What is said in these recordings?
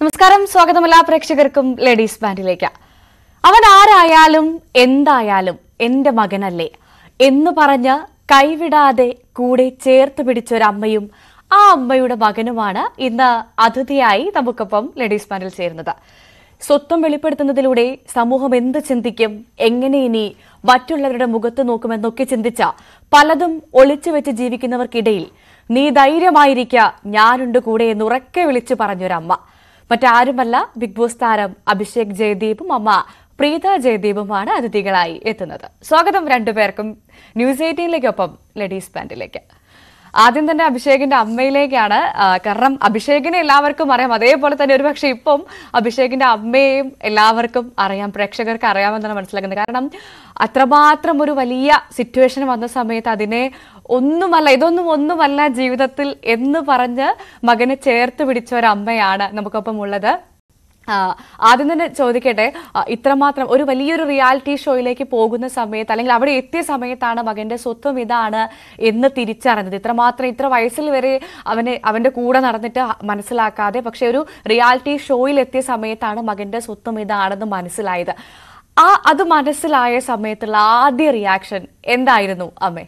നമസ്കാരം സ്വാഗതം എല്ലാ പ്രേക്ഷകർക്കും ലേഡീസ് ബാൻഡിലേക്ക് അവൻ ആരായാലും എന്തായാലും എന്റെ മകനല്ലേ എന്ന് പറഞ്ഞ് കൈവിടാതെ കൂടെ ചേർത്ത് പിടിച്ചൊരമ്മയും ആ അമ്മയുടെ മകനുമാണ് ഇന്ന് അതിഥിയായി നമുക്കൊപ്പം ലേഡീസ് ബാൻഡിൽ ചേരുന്നത് സ്വത്വം വെളിപ്പെടുത്തുന്നതിലൂടെ സമൂഹം എന്ത് ചിന്തിക്കും എങ്ങനെ ഇനി മറ്റുള്ളവരുടെ മുഖത്ത് നോക്കുമെന്നൊക്കെ ചിന്തിച്ച പലതും ഒളിച്ചു വെച്ച് ജീവിക്കുന്നവർക്കിടയിൽ നീ ധൈര്യമായിരിക്ക ഞാനുണ്ട് കൂടെ എന്ന് ഉറക്കെ വിളിച്ചു പറഞ്ഞൊരമ്മ മറ്റാരുമല്ല ബിഗ് ബോസ് താരം അഭിഷേക് ജയദീപും അമ്മ പ്രീത ജയദീപുമാണ് അതിഥികളായി എത്തുന്നത് സ്വാഗതം രണ്ടുപേർക്കും ന്യൂസ് എയ്റ്റീനിലേക്കൊപ്പം ലേഡീസ് ബാൻഡിലേക്ക് ആദ്യം തന്നെ അഭിഷേകിന്റെ അമ്മയിലേക്കാണ് ആ, കാരണം അഭിഷേകിനെ എല്ലാവർക്കും അറിയാം അതേപോലെ തന്നെ ഒരുപക്ഷെ ഇപ്പം അഭിഷേകിന്റെ അമ്മയെയും എല്ലാവർക്കും അറിയാം പ്രേക്ഷകർക്ക് അറിയാമെന്നാണ് മനസ്സിലാക്കുന്നത് കാരണം അത്രമാത്രം ഒരു വലിയ സിറ്റുവേഷൻ വന്ന സമയത്ത് അതിനെ ഒന്നുമല്ല ഇതൊന്നും ഒന്നുമല്ല ജീവിതത്തിൽ എന്ന് പറഞ്ഞ് മകനെ ചേർത്ത് പിടിച്ച ഒരു അമ്മയാണ് നമുക്കൊപ്പം ഉള്ളത് ആ, ആദ്യം തന്നെ ചോദിക്കട്ടെ ആ, ഇത്രമാത്രം ഒരു വലിയൊരു റിയാലിറ്റി ഷോയിലേക്ക് പോകുന്ന സമയത്ത് അല്ലെങ്കിൽ അവിടെ എത്തിയ സമയത്താണ് മകന്റെ സ്വത്വം ഇതാണ് എന്ന് തിരിച്ചറിഞ്ഞത് ഇത്രമാത്രം ഇത്ര വയസ്സിൽ വരെ അവന് അവന്റെ കൂടെ നടന്നിട്ട് മനസ്സിലാക്കാതെ പക്ഷെ ഒരു റിയാലിറ്റി ഷോയിൽ എത്തിയ സമയത്താണ് മകന്റെ സ്വത്വം ഇതാണെന്ന് മനസ്സിലായത് ആ അത് മനസ്സിലായ സമയത്തുള്ള ആദ്യ റിയാക്ഷൻ എന്തായിരുന്നു അമ്മേ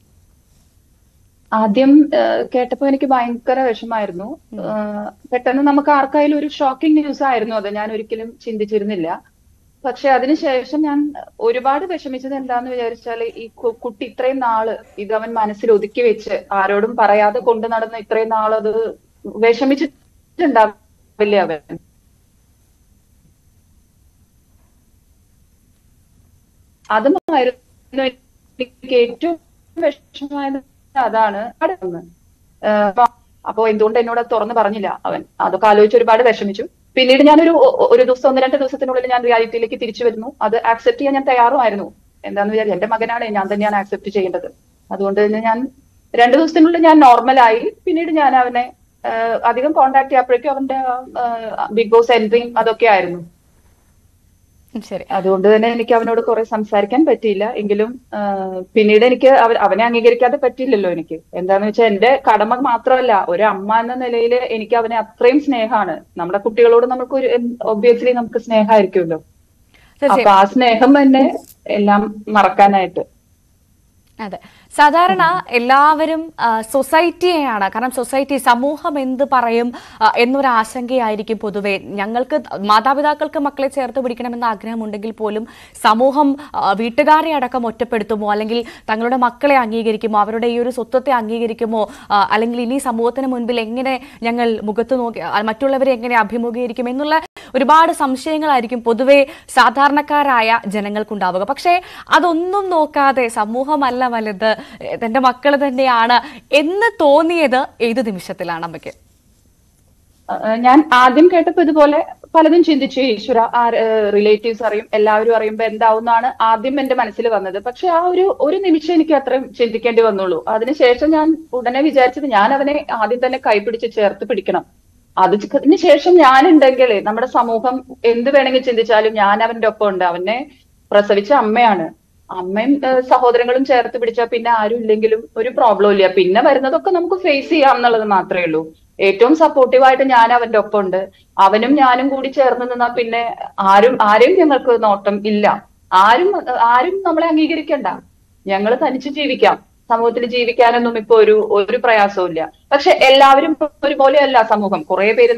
ആദ്യം ഏഹ്, കേട്ടപ്പോ എനിക്ക് ഭയങ്കര വിഷമായിരുന്നു ഏഹ്, പെട്ടെന്ന് നമുക്ക് ആർക്കായാലും ഒരു ഷോക്കിംഗ് ന്യൂസ് ആയിരുന്നു അത് ഞാൻ ഒരിക്കലും ചിന്തിച്ചിരുന്നില്ല പക്ഷെ അതിനുശേഷം ഞാൻ ഒരുപാട് വിഷമിച്ചത് എന്താന്ന് വിചാരിച്ചാല് ഈ കു- കുട്ടി ഇത്രയും നാള് ഇത് അവൻ മനസ്സിൽ ഒതുക്കി വെച്ച് ആരോടും പറയാതെ കൊണ്ടു നടന്ന ഇത്രയും നാൾ അത് വിഷമിച്ചിട്ടുണ്ടാവില്ലേ അവൻ അതുമായിരുന്നു എനിക്ക് ഏറ്റവും വിഷമമായത് അതാണ് അടുന്ന് അപ്പൊ എന്തുകൊണ്ട് എന്നോട് അത് തുറന്നു പറഞ്ഞില്ല അവൻ അതൊക്കെ ആലോചിച്ച് ഒരുപാട് വിഷമിച്ചു പിന്നീട് ഞാനൊരു ഒ- ഒ- ഒരു ദിവസം ഒന്ന് രണ്ട് ദിവസത്തിനുള്ളിൽ ഞാൻ റിയാലിറ്റിയിലേക്ക് തിരിച്ചു വരുന്നു അത് ആക്സെപ്റ്റ് ചെയ്യാൻ ഞാൻ തയ്യാറുമായിരുന്നു എന്താന്ന് വിചാരിച്ചു എന്റെ മകനാണ് ഞാൻ തന്നെയാണ് ആക്സെപ്റ്റ് ചെയ്യേണ്ടത് അതുകൊണ്ട് തന്നെ ഞാൻ രണ്ടു ദിവസത്തിനുള്ളിൽ ഞാൻ നോർമലായി പിന്നീട് ഞാൻ അവനെ ആഹ് അധികം കോണ്ടാക്ട് ചെയ്യാപ്പോഴേക്കും അവന്റെ ബിഗ് ബോസ് എൻട്രിയും അതൊക്കെ ആയിരുന്നു ശരി അതുകൊണ്ട് തന്നെ എനിക്ക് അവനോട് കുറെ സംസാരിക്കാൻ പറ്റിയില്ല എങ്കിലും ആ, പിന്നീട് എനിക്ക് അവ- അവനെ അംഗീകരിക്കാതെ പറ്റില്ലല്ലോ എനിക്ക് എന്താന്ന് വെച്ചാൽ എന്റെ കടമ മാത്രമല്ല ഒരു അമ്മ എന്ന നിലയിൽ എനിക്ക് അവനെ അത്രയും സ്നേഹമാണ് നമ്മുടെ കുട്ടികളോട് നമുക്ക് ഒരു ഒബ്വിയസ്ലി നമുക്ക് സ്നേഹമായിരിക്കുമല്ലോ തീർച്ചയായും അപ്പൊ ആ സ്നേഹം തന്നെ എല്ലാം മറക്കാനായിട്ട് അതെ സാധാരണ എല്ലാവരും ആ, സൊസൈറ്റിയെയാണ് കാരണം സൊസൈറ്റി സമൂഹം എന്ത് പറയും ആ, എന്നൊരു ആശങ്കയായിരിക്കും പൊതുവെ ഞങ്ങൾക്ക് മാതാപിതാക്കൾക്ക് മക്കളെ ചേർത്ത് പിടിക്കണമെന്ന ആഗ്രഹമുണ്ടെങ്കിൽ പോലും സമൂഹം ആ, വീട്ടുകാരെ അടക്കം ഒറ്റപ്പെടുത്തുമോ അല്ലെങ്കിൽ തങ്ങളുടെ മക്കളെ അംഗീകരിക്കുമോ അവരുടെ ഈ ഒരു സ്വത്വത്തെ അംഗീകരിക്കുമോ ആ, അല്ലെങ്കിൽ ഇനി സമൂഹത്തിന് മുൻപിൽ എങ്ങനെ ഞങ്ങൾ മുഖത്ത് നോക്കി ആ, മറ്റുള്ളവരെ എങ്ങനെ അഭിമുഖീകരിക്കും എന്നുള്ള ഒരുപാട് സംശയങ്ങളായിരിക്കും പൊതുവെ സാധാരണക്കാരായ ജനങ്ങൾക്കുണ്ടാവുക പക്ഷേ അതൊന്നും നോക്കാതെ സമൂഹമല്ല വലുത് തന്റെ മക്കൾ തന്നെയാണ് എന്ന് തോന്നിയത് ഏത് നിമിഷത്തിലാണ് അമ്മയ്ക്ക് ആ, ഞാൻ ആദ്യം കേട്ടപ്പോ ഇതുപോലെ പലതും ചിന്തിച്ചു ഈശ്വര ആ റിലേറ്റീവ്സ് അറിയും എല്ലാവരും അറിയുമ്പോ എന്താവുന്നാണ് ആദ്യം എന്റെ മനസ്സിൽ വന്നത് പക്ഷെ ആ ഒരു ഒരു നിമിഷം എനിക്ക് അത്രയും ചിന്തിക്കേണ്ടി വന്നുള്ളൂ അതിനുശേഷം ഞാൻ ഉടനെ വിചാരിച്ചത് ഞാൻ അവനെ ആദ്യം തന്നെ കൈപിടിച്ച് ചേർത്ത് പിടിക്കണം അതിന് ശേഷം ഞാനുണ്ടെങ്കിൽ നമ്മുടെ സമൂഹം എന്ത് വേണമെങ്കിൽ ചിന്തിച്ചാലും ഞാൻ അവന്റെ ഒപ്പം ഉണ്ട് അവനെ പ്രസവിച്ച അമ്മയാണ് അമ്മയും ഏഹ്, സഹോദരങ്ങളും ചേർത്ത് പിടിച്ചാൽ പിന്നെ ആരും ഇല്ലെങ്കിലും ഒരു പ്രോബ്ലം ഇല്ല പിന്നെ വരുന്നതൊക്കെ നമുക്ക് ഫേസ് ചെയ്യാം എന്നുള്ളത് മാത്രമേ ഉള്ളൂ ഏറ്റവും സപ്പോർട്ടീവായിട്ട് ഞാൻ അവന്റെ ഒപ്പം ഉണ്ട് അവനും ഞാനും കൂടി ചേർന്ന് നിന്നാൽ പിന്നെ ആരും ആരെയും ഞങ്ങൾക്ക് നോട്ടം ഇല്ല ആരും ആരും നമ്മളെ അംഗീകരിക്കണ്ട ഞങ്ങൾ തനിച്ച് ജീവിക്കാം സമൂഹത്തിൽ ജീവിക്കാനൊന്നും ഇപ്പൊ ഒരു ഒരു പ്രയാസവും ഇല്ല പക്ഷെ എല്ലാവരും ഒരുപോലെയല്ല സമൂഹം കുറെ പേര്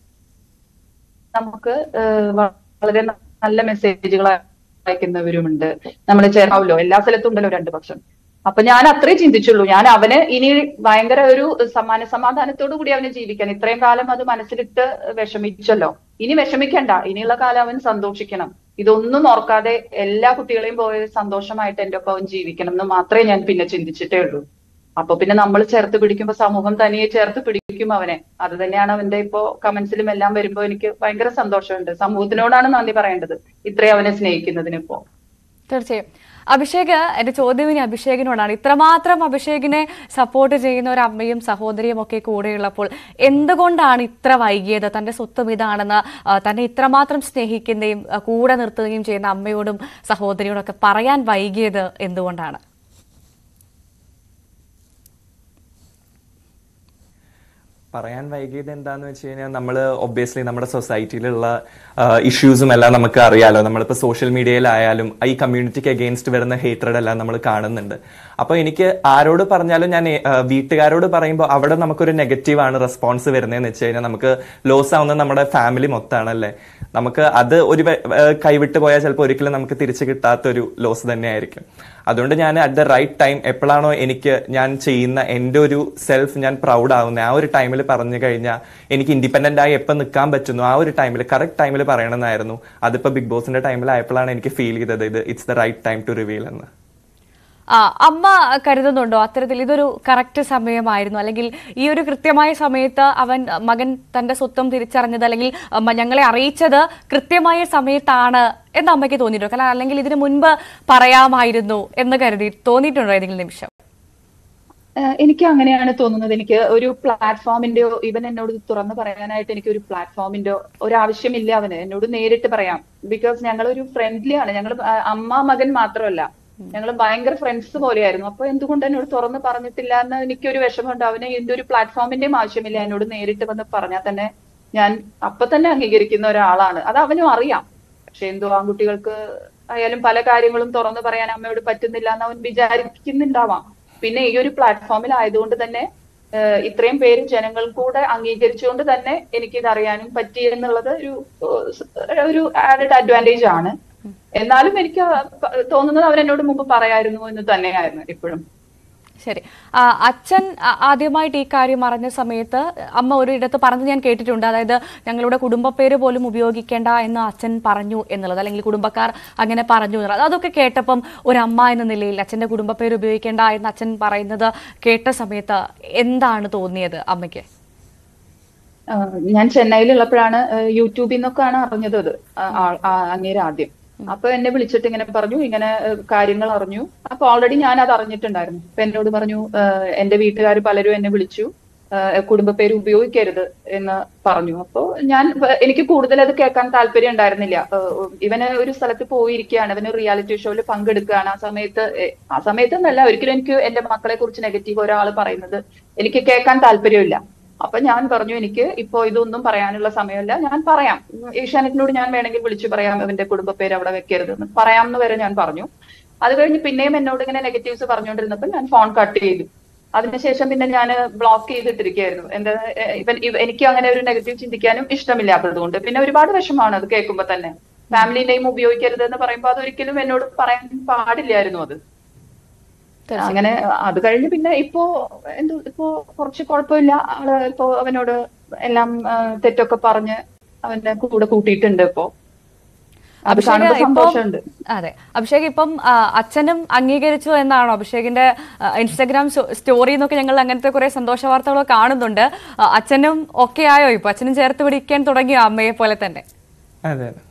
നമുക്ക് ഏഹ് വളരെ നല്ല മെസ്സേജുകൾ അയക്കുന്നവരുമുണ്ട് നമ്മൾ ചേർക്കാവല്ലോ എല്ലാ സ്ഥലത്തും ഉണ്ടല്ലോ രണ്ടു പക്ഷം അപ്പൊ ഞാൻ അത്രേ ചിന്തിച്ചുള്ളൂ ഞാൻ അവന് ഇനി ഭയങ്കര ഒരു സമാന സമാധാനത്തോടു കൂടി അവന് ജീവിക്കാൻ ഇത്രയും കാലം അത് മനസ്സിലിട്ട് വിഷമിച്ചല്ലോ ഇനി വിഷമിക്കണ്ട ഇനിയുള്ള കാലം അവൻ സന്തോഷിക്കണം ഇതൊന്നും ഓർക്കാതെ എല്ലാ കുട്ടികളെയും പോലെ സന്തോഷമായിട്ട് എന്റെ ഒപ്പം അവൻ ജീവിക്കണം എന്ന് മാത്രമേ ഞാൻ പിന്നെ ചിന്തിച്ചിട്ടേ ഉള്ളൂ അപ്പൊ പിന്നെ നമ്മൾ ചേർത്ത് പിടിക്കുമ്പോ സമൂഹം തനിയെ ചേർത്ത് പിടിക്കും അവനെ അത് തന്നെയാണ് അവന്റെ ഇപ്പോ കമന്റ്സിലും എല്ലാം വരുമ്പോ എനിക്ക് ഭയങ്കര സന്തോഷമുണ്ട് സമൂഹത്തിനോടാണ് നന്ദി പറയേണ്ടത് ഇത്രയും അവനെ സ്നേഹിക്കുന്നതിനിപ്പോ തീർച്ചയായും അഭിഷേക് എന്റെ ചോദ്യം ഇനി അഭിഷേകിനോടാണ് ഇത്രമാത്രം അഭിഷേകിനെ സപ്പോർട്ട് ചെയ്യുന്ന ഒരു അമ്മയും സഹോദരിയും ഒക്കെ കൂടെയുള്ളപ്പോൾ എന്തുകൊണ്ടാണ് ഇത്ര വൈകിയത് തന്റെ സ്വത്വം ഇതാണെന്ന് ആ, തന്നെ ഇത്രമാത്രം സ്നേഹിക്കുകയും ആ, കൂടെ നിർത്തുകയും ചെയ്യുന്ന അമ്മയോടും സഹോദരിയോടും ഒക്കെ പറയാൻ വൈകിയത് എന്തുകൊണ്ടാണ് പറയാൻ വൈകിയത് എന്താന്ന് വെച്ച് കഴിഞ്ഞാൽ നമ്മൾ ഒബ്വിയസ്ലി നമ്മുടെ സൊസൈറ്റിയിലുള്ള ഇഷ്യൂസും എല്ലാം നമുക്ക് അറിയാലോ നമ്മളിപ്പോൾ സോഷ്യൽ മീഡിയയിലായാലും ഈ കമ്മ്യൂണിറ്റിക്ക് അഗെയിൻസ്റ്റ് വരുന്ന ഹേറ്റഡ് എല്ലാം നമ്മൾ കാണുന്നുണ്ട് അപ്പോൾ എനിക്ക് ആരോട് പറഞ്ഞാലും ഞാൻ ഏ, ആ, വീട്ടുകാരോട് പറയുമ്പോൾ അവിടെ നമുക്കൊരു നെഗറ്റീവ് ആണ് റെസ്പോൺസ് വരുന്നതെന്ന് വെച്ച് കഴിഞ്ഞാൽ നമുക്ക് ലോസ് ആവുന്നത് നമ്മുടെ ഫാമിലി മൊത്തമാണല്ലേ നമുക്ക് അത് ഒരു വെ- ഏ, കൈവിട്ട് പോയാൽ ചിലപ്പോൾ ഒരിക്കലും നമുക്ക് തിരിച്ചു കിട്ടാത്തൊരു ലോസ് തന്നെയായിരിക്കും അതുകൊണ്ട് ഞാൻ അറ്റ് ദ റൈറ്റ് ടൈം എപ്പോഴാണോ എനിക്ക് ഞാൻ ചെയ്യുന്ന എൻ്റെ ഒരു സെൽഫ് ഞാൻ പ്രൗഡ് ആവുന്നത് ആ ഒരു ടൈമിൽ പറഞ്ഞു കഴിഞ്ഞാൽ എനിക്ക് ഇൻഡിപെൻഡന്റ് ആയി എപ്പോൾ നിൽക്കാൻ പറ്റുന്നു ആ ഒരു ടൈമിൽ കറക്റ്റ് ടൈമിൽ പറയണമെന്നായിരുന്നു അതിപ്പോൾ ബിഗ് ബോസിന്റെ ടൈമിലായപ്പോഴാണ് എനിക്ക് ഫീൽ ചെയ്തത് ഇത് it's the right time to reveal എന്ന് ആ അമ്മ കരുതുന്നുണ്ടോ അത്തരത്തിൽ ഇതൊരു കറക്റ്റ് സമയമായിരുന്നു അല്ലെങ്കിൽ ഈ ഒരു കൃത്യമായ സമയത്ത് അവൻ മകൻ തന്റെ സ്വത്വം തിരിച്ചറിഞ്ഞത് അല്ലെങ്കിൽ അമ്മ ഞങ്ങളെ അറിയിച്ചത് കൃത്യമായ സമയത്താണ് എന്ന് അമ്മയ്ക്ക് തോന്നിയിട്ടുണ്ടോ കാരണം അല്ലെങ്കിൽ ഇതിനു മുൻപ് പറയാമായിരുന്നു എന്ന് കരുതി തോന്നിയിട്ടുണ്ടോ ഏതെങ്കിലും നിമിഷം ഏഹ് എനിക്ക് അങ്ങനെയാണ് തോന്നുന്നത് എനിക്ക് ഒരു പ്ലാറ്റ്ഫോമിന്റെയോ ഇവൻ എന്നോട് ഇത് തുറന്ന് പറയാനായിട്ട് എനിക്ക് ഒരു പ്ലാറ്റ്ഫോമിന്റെയോ ഒരു ആവശ്യമില്ല അവന് എന്നോട് നേരിട്ട് പറയാം ബിക്കോസ് ഞങ്ങൾ ഒരു ഫ്രണ്ട്ലി ആണ് ഞങ്ങൾ അമ്മ മകൻ മാത്രമല്ല ഞങ്ങൾ ഭയങ്കര ഫ്രണ്ട്സ് പോലെയായിരുന്നു അപ്പൊ എന്തുകൊണ്ട് എന്നോട് തുറന്ന് പറഞ്ഞിട്ടില്ല എന്ന് എനിക്കൊരു വിഷമമുണ്ട് അവന് ഇതിന്റെ ഒരു പ്ലാറ്റ്ഫോമിന്റെയും ആവശ്യമില്ല എന്നോട് നേരിട്ട് വന്ന് പറഞ്ഞാൽ തന്നെ ഞാൻ അപ്പൊ തന്നെ അംഗീകരിക്കുന്ന ഒരാളാണ് അത് അവനും അറിയാം പക്ഷെ എന്തോ ആൺകുട്ടികൾക്ക് ആയാലും പല കാര്യങ്ങളും തുറന്നു പറയാൻ അമ്മയോട് പറ്റുന്നില്ല എന്ന് അവൻ വിചാരിക്കുന്നുണ്ടാവാം പിന്നെ ഈ ഒരു പ്ലാറ്റ്ഫോമിൽ ആയതുകൊണ്ട് തന്നെ ഏഹ് ഇത്രയും പേര് ജനങ്ങൾ കൂടെ അംഗീകരിച്ചുകൊണ്ട് തന്നെ എനിക്കിത് അറിയാനും പറ്റി എന്നുള്ളത് ഒരു ഏഹ് ഒരു ആഡഡ് അഡ്വാൻറ്റേജ് ആണ് എന്നാലും എനിക്ക് പ- തോന്നുന്നത് അവൻ എന്നോട് മുമ്പ് പറയായിരുന്നു എന്ന് തന്നെയായിരുന്നു ഇപ്പോഴും ശരി ആ, അച്ഛൻ ആ- ആദ്യമായിട്ട് ഈ കാര്യം അറിഞ്ഞ സമയത്ത് അമ്മ ഒരു ഇടത്ത് പറഞ്ഞത് ഞാൻ കേട്ടിട്ടുണ്ട് അതായത് ഞങ്ങളുടെ കുടുംബപ്പേര് പോലും ഉപയോഗിക്കേണ്ട എന്ന് അച്ഛൻ പറഞ്ഞു എന്നുള്ളത് അല്ലെങ്കിൽ കുടുംബക്കാർ അങ്ങനെ പറഞ്ഞു എന്നുള്ളത് അതൊക്കെ കേട്ടപ്പം ഒരു അമ്മ എന്ന നിലയിൽ അച്ഛന്റെ കുടുംബപ്പേര് ഉപയോഗിക്കേണ്ട എന്ന് അച്ഛൻ പറയുന്നത് കേട്ട സമയത്ത് എന്താണ് തോന്നിയത് അമ്മയ്ക്ക് ആഹ് ഞാൻ ചെന്നൈയിലുള്ളപ്പോഴാണ് ആഹ് യൂട്യൂബിൽ നിന്നൊക്കെയാണ് അറിഞ്ഞത് അത് ആ- ആ- ആ- അങ്ങേര് ആദ്യം അപ്പൊ എന്നെ വിളിച്ചിട്ട് ഇങ്ങനെ പറഞ്ഞു ഇങ്ങനെ ആഹ് കാര്യങ്ങൾ അറിഞ്ഞു അപ്പൊ ഓൾറെഡി ഞാൻ അത് അറിഞ്ഞിട്ടുണ്ടായിരുന്നു അപ്പൊ എന്നോട് പറഞ്ഞു ആഹ് എന്റെ വീട്ടുകാർ പലരും എന്നെ വിളിച്ചു ആഹ് കുടുംബ പേര് ഉപയോഗിക്കരുത് എന്ന് പറഞ്ഞു അപ്പൊ ഞാൻ വ- എനിക്ക് കൂടുതൽ അത് കേൾക്കാൻ താല്പര്യം ഉണ്ടായിരുന്നില്ല ആഹ് ഇവന് ഒരു സ്ഥലത്ത് പോയിരിക്കുകയാണ് ഇവന് റിയാലിറ്റി ഷോയിൽ പങ്കെടുക്കുകയാണ് ആ സമയത്ത് എ- ആ സമയത്ത് എന്നല്ല ഒരിക്കലും എനിക്ക് എന്റെ മക്കളെ കുറിച്ച് നെഗറ്റീവ് ഒരാൾ പറയുന്നത് എനിക്ക് കേൾക്കാൻ താല്പര്യമില്ല അപ്പൊ ഞാൻ പറഞ്ഞു എനിക്ക് ഇപ്പോ ഇതൊന്നും പറയാനുള്ള സമയമല്ല ഞാൻ പറയാം ഉം, ഏഷ്യാനെറ്റിനോട് ഞാൻ വേണമെങ്കിൽ വിളിച്ചു പറയാം ഇവന്റെ കുടുംബ പേര് അവിടെ വെക്കരുതെന്ന് പറയാമെന്ന് വരെ ഞാൻ പറഞ്ഞു അത് കഴിഞ്ഞ് പിന്നെയും എന്നോട് ഇങ്ങനെ നെഗറ്റീവ്സ് പറഞ്ഞുകൊണ്ടിരുന്നപ്പോൾ ഞാൻ ഫോൺ കട്ട് ചെയ്തു അതിനുശേഷം പിന്നെ ഞാൻ ബ്ലോക്ക് ചെയ്തിട്ടിരിക്കുകയായിരുന്നു എന്താ എ- ഇവൻ ഇവ- എനിക്ക് അങ്ങനെ ഒരു നെഗറ്റീവ് ചിന്തിക്കാനും ഇഷ്ടമില്ലാത്തത് കൊണ്ട് പിന്നെ ഒരുപാട് വിഷമമാണ് അത് കേൾക്കുമ്പോൾ തന്നെ ഫാമിലി നെയിം ഉപയോഗിക്കരുത് എന്ന് പറയുമ്പോൾ അതൊരിക്കലും എന്നോട് പറയാൻ പാടില്ലായിരുന്നു അത് തീർച്ചയായും. അങ്ങനെ അത് കഴിഞ്ഞ് പിന്നെ ഇപ്പോ എന്തോ ഇപ്പോ കുറച്ച് കുഴപ്പമില്ല ആള് ഇപ്പോ അവനോട് എല്ലാം ആ, തെറ്റൊക്കെ പറഞ്ഞ് അവന്റെ കൂടെ കൂട്ടിയിട്ടുണ്ട് ഇപ്പോ അത് അഭിഷേക് കാണുമ്പോ ഇപ്പം സന്തോഷമുണ്ട് അതെ അഭിഷേക് ഇപ്പം ആ, അച്ഛനും അംഗീകരിച്ചു എന്നാണോ അഭിഷേകിന്റെ ആ, ഇൻസ്റ്റാഗ്രാം സ്റ്റോറി എന്നൊക്കെ ഞങ്ങൾ അങ്ങനത്തെ കുറെ സന്തോഷ വാർത്തകളൊക്കെ കാണുന്നുണ്ട് ആ, അച്ഛനും ഒക്കെ ആയോ ഇപ്പൊ അച്ഛനും ചേർത്ത് പിടിക്കാൻ തുടങ്ങിയോ അമ്മയെ പോലെ തന്നെ അതെ അതെ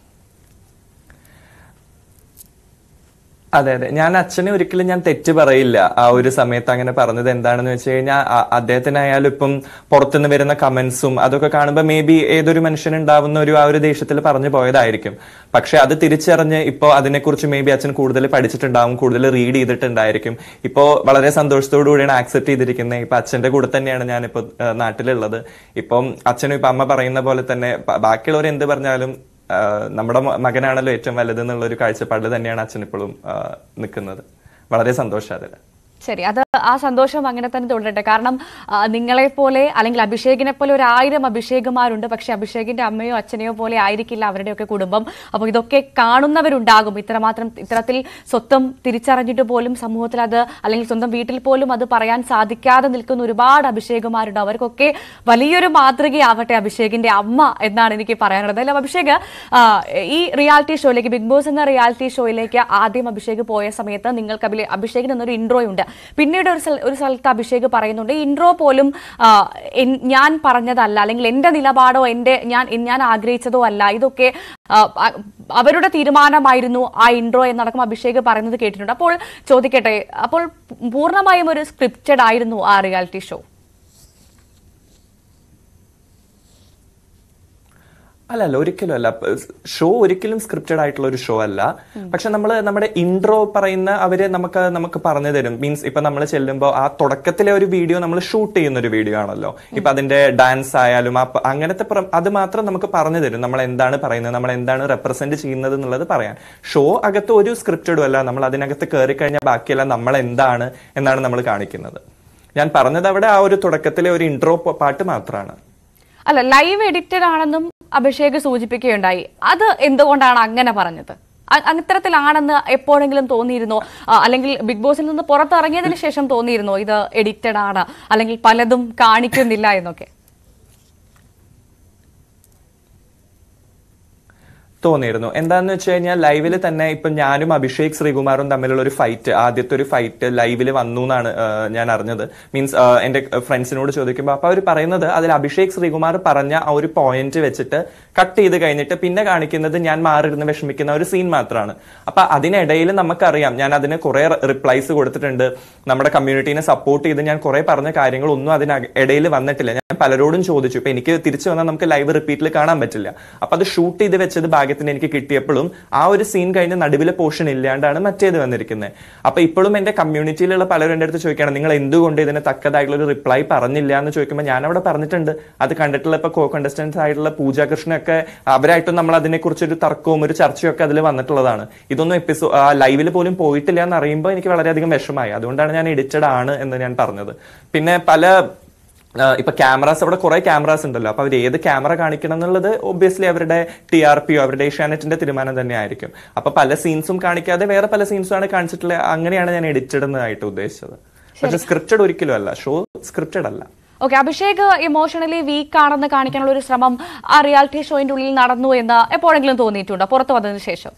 അതെ അതെ ഞാൻ അച്ഛനെ ഒരിക്കലും ഞാൻ തെറ്റ് പറയില്ല ആ ഒരു സമയത്ത് അങ്ങനെ പറഞ്ഞത് എന്താണെന്ന് വെച്ച് കഴിഞ്ഞാൽ അ- അദ്ദേഹത്തിനായാലും ഇപ്പം പുറത്തുനിന്ന് വരുന്ന കമന്റ്സും അതൊക്കെ കാണുമ്പോൾ മേ ബി ഏതൊരു മനുഷ്യനുണ്ടാവുന്ന ഒരു ആ ഒരു ദേഷ്യത്തിൽ പറഞ്ഞു പോയതായിരിക്കും പക്ഷെ അത് തിരിച്ചറിഞ്ഞ് ഇപ്പോൾ അതിനെക്കുറിച്ച് മേ ബി അച്ഛൻ കൂടുതൽ പഠിച്ചിട്ടുണ്ടാവും കൂടുതൽ റീഡ് ചെയ്തിട്ടുണ്ടായിരിക്കും ഇപ്പോൾ വളരെ സന്തോഷത്തോടു കൂടിയാണ് ആക്സെപ്റ്റ് ചെയ്തിരിക്കുന്നത് ഇപ്പൊ അച്ഛന്റെ കൂടെ തന്നെയാണ് ഞാനിപ്പോൾ നാട്ടിലുള്ളത് ഇപ്പം അച്ഛനും ഇപ്പൊ അമ്മ പറയുന്ന പോലെ തന്നെ ബ- ബാക്കിയുള്ളവർ എന്ത് പറഞ്ഞാലും ആഹ് നമ്മുടെ മ- മകനാണല്ലോ ഏറ്റവും വലുത് എന്നുള്ള ഒരു കാഴ്ചപ്പാടിൽ തന്നെയാണ് അച്ഛൻ ഇപ്പോഴും നിൽക്കുന്നത് വളരെ സന്തോഷം അതിൽ ശരി അത് ആ സന്തോഷം അങ്ങനെ തന്നെ തുടരട്ടെ കാരണം ആ, നിങ്ങളെപ്പോലെ അല്ലെങ്കിൽ അഭിഷേകിനെ പോലെ ഒരു ആയിരം അഭിഷേകുമാരുണ്ട് പക്ഷെ അഭിഷേകിന്റെ അമ്മയോ അച്ഛനെയോ പോലെ ആയിരിക്കില്ല അവരുടെയൊക്കെ കുടുംബം അപ്പോൾ ഇതൊക്കെ കാണുന്നവരുണ്ടാകും ഇത്രമാത്രം ഇത്തരത്തിൽ സ്വത്വം തിരിച്ചറിഞ്ഞിട്ട് പോലും സമൂഹത്തിൽ അത് അല്ലെങ്കിൽ സ്വന്തം വീട്ടിൽ പോലും അത് പറയാൻ സാധിക്കാതെ നിൽക്കുന്ന ഒരുപാട് അഭിഷേകുമാരുണ്ട് അവർക്കൊക്കെ വലിയൊരു മാതൃകയാവട്ടെ അഭിഷേകിന്റെ അമ്മ എന്നാണ് എനിക്ക് പറയാനുള്ളത് അല്ല അഭിഷേക് ആ, ഈ റിയാലിറ്റി ഷോയിലേക്ക് ബിഗ് ബോസ് എന്ന റിയാലിറ്റി ഷോയിലേക്ക് ആദ്യം അഭിഷേക് പോയ സമയത്ത് നിങ്ങൾക്ക് അഭിലേ- അഭിഷേകിന് എന്നൊരു ഇൻട്രോ ഉണ്ട് പിന്നീട് ഒരു സ്ഥല- ഒരു സ്ഥലത്ത് അഭിഷേക് പറയുന്നുണ്ട് ഈ ഇൻട്രോ പോലും ആ, എൻ- ഞാൻ പറഞ്ഞതല്ല അല്ലെങ്കിൽ എന്റെ നിലപാടോ എന്റെ ഞാൻ ഞാൻ ആഗ്രഹിച്ചതോ അല്ല ഇതൊക്കെ ആ, അ- അവരുടെ തീരുമാനമായിരുന്നു ആ ഇൻട്രോ എന്നടക്കം അഭിഷേക് പറയുന്നത് കേട്ടിട്ടുണ്ട് അപ്പോൾ ചോദിക്കട്ടെ അപ്പോൾ പൂർണ്ണമായും ഒരു സ്ക്രിപ്റ്റഡ് ആയിരുന്നു ആ റിയാലിറ്റി ഷോ അല്ലല്ല ഒരിക്കലും അല്ല ഷോ ഒരിക്കലും സ്ക്രിപ്റ്റഡ് ആയിട്ടുള്ള ഒരു ഷോ അല്ല പക്ഷെ നമ്മൾ നമ്മുടെ ഇൻട്രോ പറയുന്ന അവര് നമുക്ക് നമുക്ക് പറഞ്ഞു തരും മീൻസ് ഇപ്പൊ നമ്മൾ ചെല്ലുമ്പോൾ ആ തുടക്കത്തിലെ ഒരു വീഡിയോ നമ്മൾ ഷൂട്ട് ചെയ്യുന്ന ഒരു വീഡിയോ ആണല്ലോ ഇപ്പൊ അതിന്റെ ഡാൻസ് ആയാലും ആ പ- അങ്ങനത്തെ പ്ര- അത് മാത്രം നമുക്ക് പറഞ്ഞു തരും നമ്മൾ എന്താണ് പറയുന്നത് നമ്മൾ എന്താണ് റെപ്രസെന്റ് ചെയ്യുന്നത് എന്നുള്ളത് പറയാൻ ഷോ അകത്ത് ഒരു സ്ക്രിപ്റ്റഡും അല്ല നമ്മൾ അതിനകത്ത് കയറി കഴിഞ്ഞാൽ ബാക്കിയെല്ലാം നമ്മൾ എന്താണ് എന്നാണ് നമ്മൾ കാണിക്കുന്നത് ഞാൻ പറഞ്ഞത് അവിടെ ആ ഒരു തുടക്കത്തിലെ ഒരു ഇൻട്രോ പാട്ട് മാത്രമാണ് അല്ല ലൈവ് എഡിറ്റഡ് ആണെന്നും അഭിഷേക് സൂചിപ്പിക്കുകയുണ്ടായി അത് എന്തുകൊണ്ടാണ് അങ്ങനെ പറഞ്ഞത് അ- അത്തരത്തിലാണെന്ന് എപ്പോഴെങ്കിലും തോന്നിയിരുന്നോ ആ, അല്ലെങ്കിൽ ബിഗ് ബോസിൽ നിന്ന് പുറത്തിറങ്ങിയതിന് ശേഷം തോന്നിയിരുന്നോ ഇത് എഡിറ്റഡ് ആണ് അല്ലെങ്കിൽ പലതും കാണിക്കുന്നില്ല എന്നൊക്കെ തോന്നിയിരുന്നു എന്താന്ന് വെച്ച് കഴിഞ്ഞാൽ ലൈവിൽ തന്നെ ഇപ്പൊ ഞാനും അഭിഷേക് ശ്രീകുമാറും തമ്മിലുള്ള ഒരു ഫൈറ്റ് ആദ്യത്തെ ഒരു ഫൈറ്റ് ലൈവിൽ വന്നു എന്നാണ് ആ, ഞാൻ അറിഞ്ഞത് മീൻസ് എന്റെ ഫ്രണ്ട്സിനോട് ചോദിക്കുമ്പോൾ അപ്പൊ അവർ പറയുന്നത് അതിൽ അഭിഷേക് ശ്രീകുമാർ പറഞ്ഞ ആ ഒരു പോയിന്റ് വെച്ചിട്ട് കട്ട് ചെയ്ത് കഴിഞ്ഞിട്ട് പിന്നെ കാണിക്കുന്നത് ഞാൻ മാറിയിരുന്ന് വിഷമിക്കുന്ന ഒരു സീൻ മാത്രമാണ് അപ്പൊ അതിനിടയിൽ നമുക്കറിയാം ഞാൻ അതിന് കുറെ റിപ്ലൈസ് കൊടുത്തിട്ടുണ്ട് നമ്മുടെ കമ്മ്യൂണിറ്റീനെ സപ്പോർട്ട് ചെയ്ത് ഞാൻ കുറെ പറഞ്ഞ കാര്യങ്ങളൊന്നും അതിന് ഇടയിൽ വന്നിട്ടില്ല ഞാൻ പലരോടും ചോദിച്ചു ഇപ്പൊ എനിക്ക് തിരിച്ചു വന്നാൽ നമുക്ക് ലൈവ് റിപ്പീറ്റിൽ കാണാൻ പറ്റില്ല അപ്പൊ അത് ഷൂട്ട് ചെയ്ത് വെച്ചത് ഭാഗ്യത്തിന് എനിക്ക് കിട്ടിയപ്പോഴും ആ ഒരു സീൻ കഴിഞ്ഞ് നടുവിലെ പോർഷൻ ഇല്ലാണ്ടാണ് മറ്റേത് വന്നിരിക്കുന്നത് അപ്പൊ ഇപ്പോഴും എന്റെ കമ്മ്യൂണിറ്റിയിലുള്ള പലരും എന്റെ അടുത്ത് ചോദിക്കുകയാണ് നിങ്ങൾ എന്തുകൊണ്ട് ഇതിന് തക്കതായിട്ടുള്ള ഒരു റിപ്ലൈ പറഞ്ഞില്ല എന്ന് ചോദിക്കുമ്പോൾ ഞാൻ അവിടെ പറഞ്ഞിട്ടുണ്ട് അത് കണ്ടിട്ടുള്ള ഇപ്പൊ കോ കണ്ടസ്റ്റൻസ് ആയിട്ടുള്ള പൂജ കൃഷ്ണൊക്കെ അവരായിട്ടും നമ്മൾ അതിനെക്കുറിച്ച് ഒരു തർക്കവും ഒരു ചർച്ചയും ഒക്കെ അതിൽ വന്നിട്ടുള്ളതാണ് ഇതൊന്നും എപ്പിസോ ലൈവിൽ പോലും പോയിട്ടില്ല എന്ന് അറിയുമ്പോൾ എനിക്ക് വളരെയധികം വിഷമമായി അതുകൊണ്ടാണ് ഞാൻ എഡിറ്റഡ് ആണ് എന്ന് ഞാൻ പറഞ്ഞത് പിന്നെ പല ആ, ഇപ്പൊ ക്യാമറാസ് അവിടെ കുറെ ക്യാമറാസ് ഉണ്ടല്ലോ അപ്പൊ അവർ ഏത് ക്യാമറ കാണിക്കണം എന്നുള്ളത് ഒബ്വിയസ്ലി അവരുടെ ടി ആർ പിയോ അവരുടെ ഏഷ്യാനെറ്റിന്റെ തീരുമാനം തന്നെ ആയിരിക്കും അപ്പൊ പല സീൻസും കാണിക്കാതെ വേറെ പല സീൻസും ആണ് കാണിച്ചിട്ടുള്ളത് അങ്ങനെയാണ് ഞാൻ എഡിറ്റഡ് എന്നായിട്ട് ഉദ്ദേശിച്ചത് പക്ഷെ സ്ക്രിപ്റ്റഡ് ഒരിക്കലും അല്ല ഷോ സ്ക്രിപ്റ്റഡ് അല്ല ഓക്കെ അഭിഷേക് ഇമോഷണലി വീക്ക് ആണെന്ന് കാണിക്കാനുള്ള ഒരു ശ്രമം ആ റിയാലിറ്റി ഷോയിന്റെ ഉള്ളിൽ നടന്നു എന്ന് എപ്പോഴെങ്കിലും തോന്നിയിട്ടുണ്ടോ പുറത്തു വന്നതിന് ശേഷം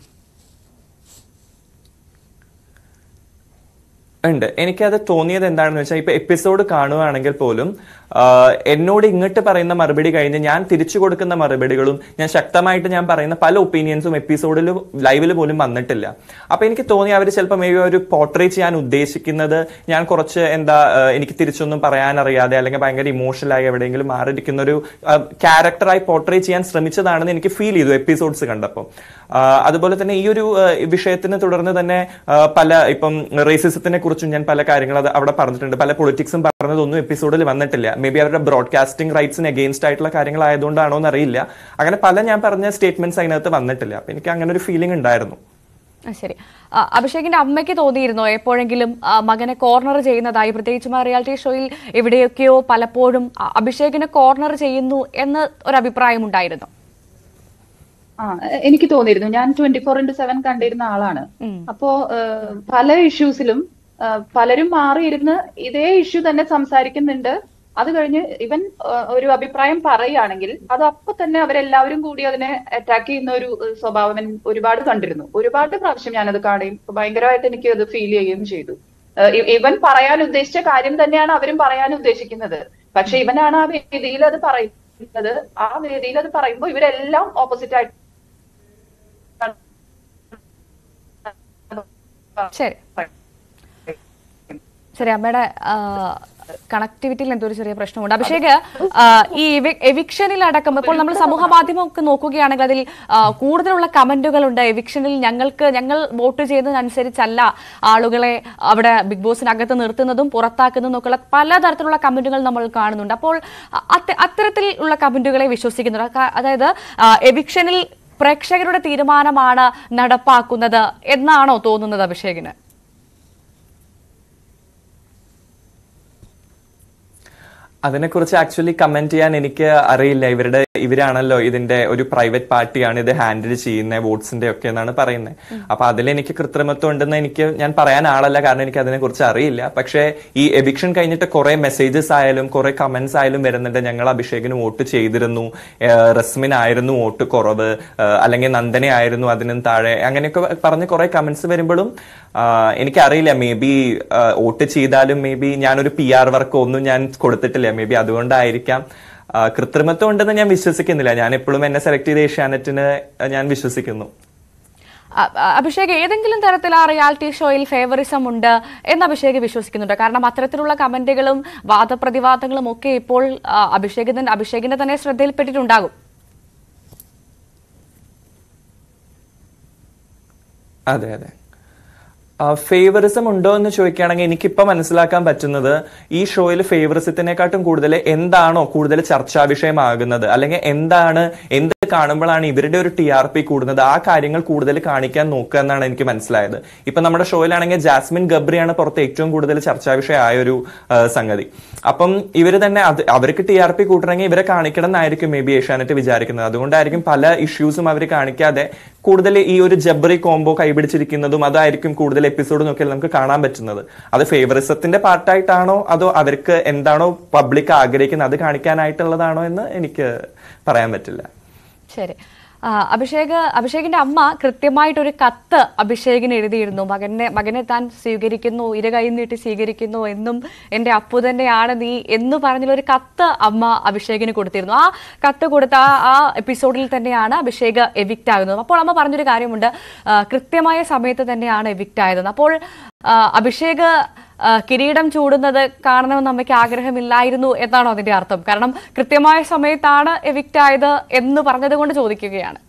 ഉണ്ട് എനിക്കത് തോന്നിയത് എന്താണെന്ന് വെച്ചാൽ ഇപ്പൊ എപ്പിസോഡ് കാണുകയാണെങ്കിൽ പോലും ആ, എന്നോട് ഇങ്ങോട്ട് പറയുന്ന മറുപടി കഴിഞ്ഞ് ഞാൻ തിരിച്ചു കൊടുക്കുന്ന മറുപടികളും ഞാൻ ശക്തമായിട്ട് ഞാൻ പറയുന്ന പല ഒപ്പീനിയൻസും എപ്പിസോഡിൽ ലൈവിൽ പോലും വന്നിട്ടില്ല അപ്പൊ എനിക്ക് തോന്നി അവർ ചിലപ്പോൾ മേ ബി ഒരു പോർട്രേ ചെയ്യാൻ ഉദ്ദേശിക്കുന്നത് ഞാൻ കുറച്ച് എന്താ ആ, എനിക്ക് തിരിച്ചൊന്നും പറയാൻ അറിയാതെ അല്ലെങ്കിൽ ഭയങ്കര ഇമോഷണൽ ആയി എവിടെയെങ്കിലും മാറിയിരിക്കുന്ന ഒരു ക്യാരക്ടറായി പോർട്രേ ചെയ്യാൻ ശ്രമിച്ചതാണെന്ന് എനിക്ക് ഫീൽ ചെയ്തു എപ്പിസോഡ്സ് കണ്ടപ്പോൾ ആ, അതുപോലെ തന്നെ ഈ ഒരു ആ, വിഷയത്തിനെ തുടർന്ന് തന്നെ ആ, പല ഇപ്പം റേസിസത്തിനെ കുറിച്ചും ഞാൻ പല കാര്യങ്ങൾ അത് അവിടെ പറഞ്ഞിട്ടുണ്ട് പല പൊളിറ്റിക്സും പറഞ്ഞതൊന്നും എപ്പിസോഡിൽ വന്നിട്ടില്ല മേ ബി അവരുടെ ബ്രോഡ്കാസ്റ്റിംഗ് റൈറ്റ്സിന് അഗെയിൻസ്റ്റ് ആയിട്ടുള്ള കാര്യങ്ങളായതുകൊണ്ടാണോ എന്ന് അറിയില്ല അങ്ങനെ പല ഞാൻ പറഞ്ഞ സ്റ്റേറ്റ്മെന്റ്സ് അതിനകത്ത് വന്നിട്ടില്ല അപ്പൊ എനിക്ക് അങ്ങനെ ഒരു ഫീലിംഗ് ഉണ്ടായിരുന്നു ആ, ശരി ആ, അഭിഷേകിന്റെ അമ്മയ്ക്ക് തോന്നിയിരുന്നോ എപ്പോഴെങ്കിലും ആ, മകനെ കോർണർ ചെയ്യുന്നതായി പ്രത്യേകിച്ചും ആ റിയാലിറ്റി ഷോയിൽ എവിടെയൊക്കെയോ പലപ്പോഴും ആ, അഭിഷേകിനെ കോർണർ ചെയ്യുന്നു എന്ന് ഒരു അഭിപ്രായം ഉണ്ടായിരുന്നു ആ എ- എനിക്ക് തോന്നിയിരുന്നു ഞാൻ ട്വന്റി ഫോർ ഇന്റു സെവൻ കണ്ടിരുന്ന ആളാണ് അപ്പോ ഏഹ്, പല ഇഷ്യൂസിലും ഏഹ്, പലരും മാറിയിരുന്ന് ഇതേ ഇഷ്യൂ തന്നെ സംസാരിക്കുന്നുണ്ട് അത് കഴിഞ്ഞ് ഇവൻ ഏഹ്, ഒരു അഭിപ്രായം പറയുകയാണെങ്കിൽ അത് അപ്പൊ തന്നെ അവരെല്ലാവരും കൂടി അതിനെ അറ്റാക്ക് ചെയ്യുന്ന ഒരു ഏഹ്, സ്വഭാവം ഞാൻ ഒരുപാട് കണ്ടിരുന്നു ഒരുപാട് പ്രാവശ്യം ഞാനത് കാണുകയും ഭയങ്കരമായിട്ട് എനിക്ക് അത് ഫീൽ ചെയ്യുകയും ചെയ്തു ഏഹ്, ഇ- ഇവൻ പറയാൻ ഉദ്ദേശിച്ച കാര്യം തന്നെയാണ് അവരും പറയാൻ ഉദ്ദേശിക്കുന്നത് പക്ഷെ ഇവനാണ് ആ വേദിയിൽ അത് പറയുന്നത് ആ വേദിയിൽ അത് പറയുമ്പോൾ ഇവരെല്ലാം ഓപ്പോസിറ്റ് ആയിട്ട് ശരി ശരി അമ്മയുടെ കണക്ടിവിറ്റിയിൽ എന്തോ ഒരു ചെറിയ പ്രശ്നമുണ്ട് അഭിഷേക് ആ, ഈ എവിക്ഷനിൽ അടക്കം ഇപ്പോൾ നമ്മൾ സമൂഹ മാധ്യമം ഒക്കെ നോക്കുകയാണെങ്കിൽ അതിൽ ആ, കൂടുതലുള്ള കമന്റുകളുണ്ട് എവിക്ഷനിൽ ഞങ്ങൾക്ക് ഞങ്ങൾ വോട്ട് ചെയ്യുന്നതനുസരിച്ചല്ല ആളുകളെ അവിടെ ബിഗ് ബോസിനകത്ത് നിർത്തുന്നതും പുറത്താക്കുന്നതും ഒക്കെയുള്ള പലതരത്തിലുള്ള കമന്റുകൾ നമ്മൾ കാണുന്നുണ്ട് അപ്പോൾ അത്ത- അത്തരത്തിലുള്ള കമന്റുകളെ വിശ്വസിക്കുന്നുണ്ട് ക- അതായത് എവിക്ഷനിൽ പ്രേക്ഷകരുടെ തീരുമാനമാണ് നടപ്പാക്കുന്നത് എന്നാണോ തോന്നുന്നത് അഭിഷേകിന് അതിനെക്കുറിച്ച് ആക്ച്വലി കമന്റ് ചെയ്യാൻ എനിക്ക് അറിയില്ല ഇവരുടെ ഇവരാണല്ലോ ഇതിന്റെ ഒരു പ്രൈവറ്റ് പാർട്ടിയാണ് ഇത് ഹാൻഡിൽ ചെയ്യുന്നത് വോട്ട്സിന്റെ ഒക്കെ എന്നാണ് പറയുന്നത് അപ്പൊ അതിൽ എനിക്ക് കൃത്രിമത്വം ഉണ്ടെന്ന് എനിക്ക് ഞാൻ പറയാൻ ആളല്ല കാരണം എനിക്ക് അതിനെ കുറിച്ച് അറിയില്ല പക്ഷേ ഈ എവിക്ഷൻ കഴിഞ്ഞിട്ട് കുറെ മെസ്സേജസ് ആയാലും കുറെ കമന്റ്സ് ആയാലും വരുന്നുണ്ട് ഞങ്ങൾ അഭിഷേകിന് വോട്ട് ചെയ്തിരുന്നു ഏഹ് റസ്മിൻ ആയിരുന്നു വോട്ട് കുറവ് ഏഹ് അല്ലെങ്കിൽ നന്ദന ആയിരുന്നു അതിനും താഴെ അങ്ങനെയൊക്കെ പറഞ്ഞ് കുറെ കമന്റ്സ് വരുമ്പോഴും ആഹ് എനിക്കറിയില്ല മേ ബി വോട്ട് ചെയ്താലും മേ ബി ഞാനൊരു പി ആർ വർക്ക് ഒന്നും ഞാൻ കൊടുത്തിട്ടില്ല മേ ബി അതുകൊണ്ടായിരിക്കാം ആ, കൃത്രിമത്വം ഉണ്ടെന്ന് ഞാൻ വിശ്വസിക്കുന്നില്ല ഞാൻ എപ്പോഴും എന്നെ സെലക്ട് ചെയ്ത ഏഷ്യാനെറ്റിന് ഞാൻ വിശ്വസിക്കുന്നു അ- അ- അഭിഷേക് ഏതെങ്കിലും തരത്തിൽ ആ റിയാലിറ്റി ഷോയിൽ ഫേവറിസം ഉണ്ട് എന്ന് അഭിഷേക് വിശ്വസിക്കുന്നുണ്ട് കാരണം അത്തരത്തിലുള്ള കമന്റുകളും വാദപ്രതിവാദങ്ങളും ഒക്കെ ഇപ്പോൾ ആ, അഭിഷേകിന്റെ അഭിഷേകിന്റെ തന്നെ ശ്രദ്ധയിൽപ്പെട്ടിട്ടുണ്ടാകും അതെ അതെ ഫേവറിസം ഉണ്ടോ എന്ന് ചോദിക്കുകയാണെങ്കിൽ എനിക്കിപ്പോൾ മനസ്സിലാക്കാൻ പറ്റുന്നത് ഈ ഷോയിൽ ഫേവറിസത്തിനെക്കാട്ടും കൂടുതൽ എന്താണോ കൂടുതൽ ചർച്ചാ വിഷയമാകുന്നത് അല്ലെങ്കിൽ എന്താണ് എന്ത് കാണുമ്പോഴാണ് ഇവരുടെ ഒരു ടി ആർ പി കൂടുന്നത് ആ കാര്യങ്ങൾ കൂടുതൽ കാണിക്കാൻ നോക്കുക എന്നാണ് എനിക്ക് മനസ്സിലായത് ഇപ്പൊ നമ്മുടെ ഷോയിലാണെങ്കിൽ ജാസ്മിൻ ഗബ്രിയാണ് പുറത്ത് ഏറ്റവും കൂടുതൽ ചർച്ചാ വിഷയമായ ഒരു ആ, സംഗതി അപ്പം ഇവര് തന്നെ അത് അവർക്ക് ടി ആർ പി കൂട്ടണമെങ്കിൽ ഇവരെ കാണിക്കണം എന്നായിരിക്കും മേ ബി ഏഷ്യാനെറ്റ് വിചാരിക്കുന്നത് അതുകൊണ്ടായിരിക്കും പല ഇഷ്യൂസും അവർ കാണിക്കാതെ കൂടുതൽ ഈ ഒരു ജബ്രി കോംബോ കൈപിടിച്ചിരിക്കുന്നതും അതായിരിക്കും കൂടുതൽ എപ്പിസോഡ് നോക്കിയാൽ നമുക്ക് കാണാൻ പറ്റുന്നത് അത് ഫേവറിസത്തിന്റെ പാർട്ടായിട്ടാണോ അതോ അവർക്ക് എന്താണോ പബ്ലിക് ആഗ്രഹിക്കുന്നത് അത് കാണിക്കാനായിട്ടുള്ളതാണോ എന്ന് എനിക്ക് പറയാൻ പറ്റില്ല ശരി ആ, അഭിഷേക് അഭിഷേകിന്റെ അമ്മ കൃത്യമായിട്ടൊരു കത്ത് അഭിഷേകിന് എഴുതിയിരുന്നു മകനെ മകനെ താൻ സ്വീകരിക്കുന്നു ഇരു കൈ നീട്ടി സ്വീകരിക്കുന്നു എന്നും എൻ്റെ അപ്പു തന്നെയാണ് നീ എന്ന് പറഞ്ഞൊരു കത്ത് അമ്മ അഭിഷേകിന് കൊടുത്തിരുന്നു ആ കത്ത് കൊടുത്ത ആ ആ എപ്പിസോഡിൽ തന്നെയാണ് അഭിഷേക് എവിക്റ്റ് ആകുന്നത് അപ്പോൾ അമ്മ പറഞ്ഞൊരു കാര്യമുണ്ട് ആ, കൃത്യമായ സമയത്ത് തന്നെയാണ് എവിക്റ്റ് ആയതെന്ന് അപ്പോൾ ആ, അഭിഷേക് ആ, കിരീടം ചൂടുന്നത് കാണണമെന്ന് അമ്മയ്ക്ക് ആഗ്രഹമില്ലായിരുന്നു എന്നാണോ അതിന്റെ അർത്ഥം കാരണം കൃത്യമായ സമയത്താണ് എവിക്റ്റ് ആയത് എന്ന് പറഞ്ഞത് കൊണ്ട് ചോദിക്കുകയാണ്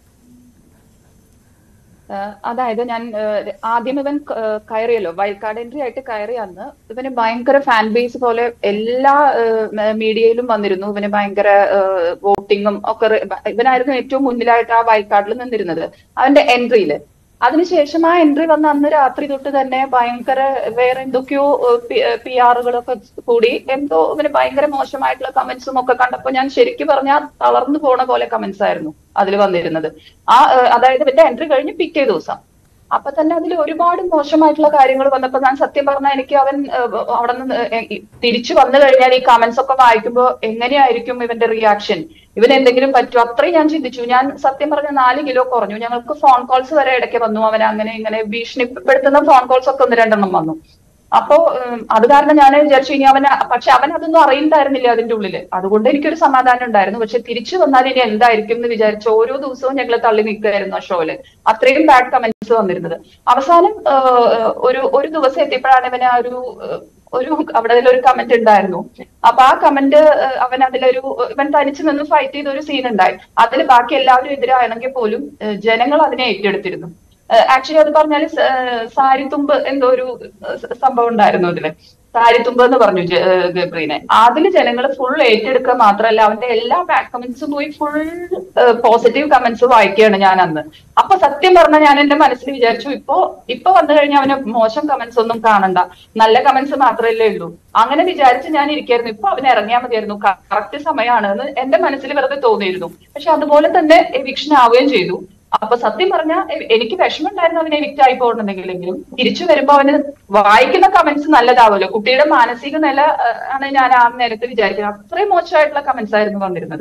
ആഹ് അതായത് ഞാൻ ആഹ് ആദ്യം ഇവൻ ക- ആഹ് കയറിയല്ലോ വൈൽഡ് കാർഡ് എൻട്രി ആയിട്ട് കയറിയ അന്ന് ഇവന് ഭയങ്കര ഫാൻ ബേസ് പോലെ എല്ലാ മീഡിയയിലും വന്നിരുന്നു ഇവന് ഭയങ്കര വോട്ടിങ്ങും ഒക്കെ റി- ഇവനായിരുന്നു ഏറ്റവും മുന്നിലായിട്ട് ആ വൈൽഡ് കാർഡിൽ നിന്നിരുന്നത് അവന്റെ എൻട്രിയില് അതിനുശേഷം ആ എൻട്രി വന്ന അന്ന് രാത്രി തൊട്ട് തന്നെ ഭയങ്കര വേറെ എന്തൊക്കെയോ പി ആറുകളൊക്കെ കൂടി എന്തോ ഇവന് ഭയങ്കര മോശമായിട്ടുള്ള കമന്റ്സും ഒക്കെ കണ്ടപ്പോ ഞാൻ ശരിക്കും പറഞ്ഞാൽ തളർന്നു പോണ പോലെ കമന്റ്സ് ആയിരുന്നു അതിൽ വന്നിരുന്നത് ആ ഏഹ് അതായത് ഇവന്റെ എൻട്രി കഴിഞ്ഞ് പിറ്റേ ദിവസം അപ്പൊ തന്നെ അതിൽ ഒരുപാട് മോശമായിട്ടുള്ള കാര്യങ്ങൾ വന്നപ്പോ ഞാൻ സത്യം പറഞ്ഞാൽ എനിക്ക് അവൻ ഏഹ്, അവിടെ നിന്ന് ഏഹ്, ഈ തിരിച്ചു വന്നു കഴിഞ്ഞാൽ ഈ കമന്റ്സ് ഒക്കെ വായിക്കുമ്പോ എങ്ങനെയായിരിക്കും ഇവന്റെ റിയാക്ഷൻ ഇവൻ എന്തെങ്കിലും പറ്റുമോ അത്രയും ഞാൻ ചിന്തിച്ചു ഞാൻ സത്യം പറഞ്ഞ നാല് കിലോ കുറഞ്ഞു ഞങ്ങൾക്ക് ഫോൺ കോൾസ് വരെ ഇടയ്ക്ക് വന്നു അവൻ അങ്ങനെ ഇങ്ങനെ ഭീഷണിപ്പെടുത്തുന്ന ഫോൺ കോൾസ് ഒക്കെ ഒന്ന് രണ്ടെണ്ണം വന്നു അപ്പോ ഉം, അത് കാരണം ഞാൻ വിചാരിച്ചു ഇനി അവന് പക്ഷെ അവൻ അതൊന്നും അറിയണ്ടായിരുന്നില്ല അതിന്റെ ഉള്ളില് അതുകൊണ്ട് എനിക്കൊരു സമാധാനം ഉണ്ടായിരുന്നു പക്ഷെ തിരിച്ചു വന്നാൽ ഇനി എന്തായിരിക്കും എന്ന് വിചാരിച്ചു ഓരോ ദിവസവും ഞങ്ങൾ തള്ളി നിൽക്കുകയായിരുന്നു ആ ഷോയില് അത്രയും ബാഡ് കമന്റ്സ് വന്നിരുന്നത് അവസാനം ആഹ്, ഒരു ഒരു ദിവസം എത്തിയപ്പോഴാണ് ഇവന് ആ ഒരു ആഹ്, ഒരു അവിടെ ഒരു കമന്റ് ഉണ്ടായിരുന്നു അപ്പൊ ആ കമന്റ് അവൻ അതിലൊരു ഇവൻ തനിച്ച് നിന്ന് ഫൈറ്റ് ചെയ്ത ഒരു സീൻ ഉണ്ടായി അതിൽ ബാക്കി എല്ലാവരും എതിരാണെങ്കിൽ പോലും ഏഹ്, ജനങ്ങൾ അതിനെ ഏറ്റെടുത്തിരുന്നു ആക്ച്വലി അത് പറഞ്ഞാല് സ- ഏഹ് സാരിത്തുമ്പ് എന്തോ ഒരു ഏഹ് സംഭവം ഉണ്ടായിരുന്നു അതില് സാരിത്തുമ്പ് എന്ന് പറഞ്ഞു ജ- ഏഹ് ഗബ്രീനെ അതില് ജനങ്ങൾ ഫുൾ ഏറ്റെടുക്കുക മാത്രമല്ല അവന്റെ എല്ലാ ബാഡ് കമന്റ്സും പോയി ഫുൾ പോസിറ്റീവ് കമന്റ്സ് വായിക്കുകയാണ് ഞാൻ അന്ന് അപ്പൊ സത്യം പറഞ്ഞാൽ ഞാൻ എന്റെ മനസ്സിൽ വിചാരിച്ചു ഇപ്പോ ഇപ്പൊ വന്നു കഴിഞ്ഞാൽ അവന് മോശം കമന്റ്സ് ഒന്നും കാണണ്ട നല്ല കമന്റ്സ് മാത്രമല്ലേ ഉള്ളൂ അങ്ങനെ വിചാരിച്ച് ഞാൻ ഇരിക്കായിരുന്നു ഇപ്പൊ അവന് ഇറങ്ങിയാൽ മതിയായിരുന്നു കറക്റ്റ് സമയമാണ് എന്ന് എന്റെ മനസ്സിൽ വെറുതെ തോന്നിയിരുന്നു പക്ഷെ അതുപോലെ തന്നെ എവിക്ഷൻ ആവുകയും ചെയ്തു അപ്പൊ സത്യം പറഞ്ഞാൽ എനിക്ക് വിഷമമുണ്ടായിരുന്നു അവനെ എവിക്റ്റ് ആയി പോകണമെന്നെങ്കിലും തിരിച്ചു വരുമ്പോ അവന് വായിക്കുന്ന കമന്റ്സ് നല്ലതാവുമല്ലോ കുട്ടിയുടെ മാനസിക നില ഏഹ്, ആണ് ഞാൻ ആ നേരത്തെ വിചാരിക്കുന്നത് അത്രയും മോശമായിട്ടുള്ള കമന്റ്സ് ആയിരുന്നു വന്നിരുന്നത്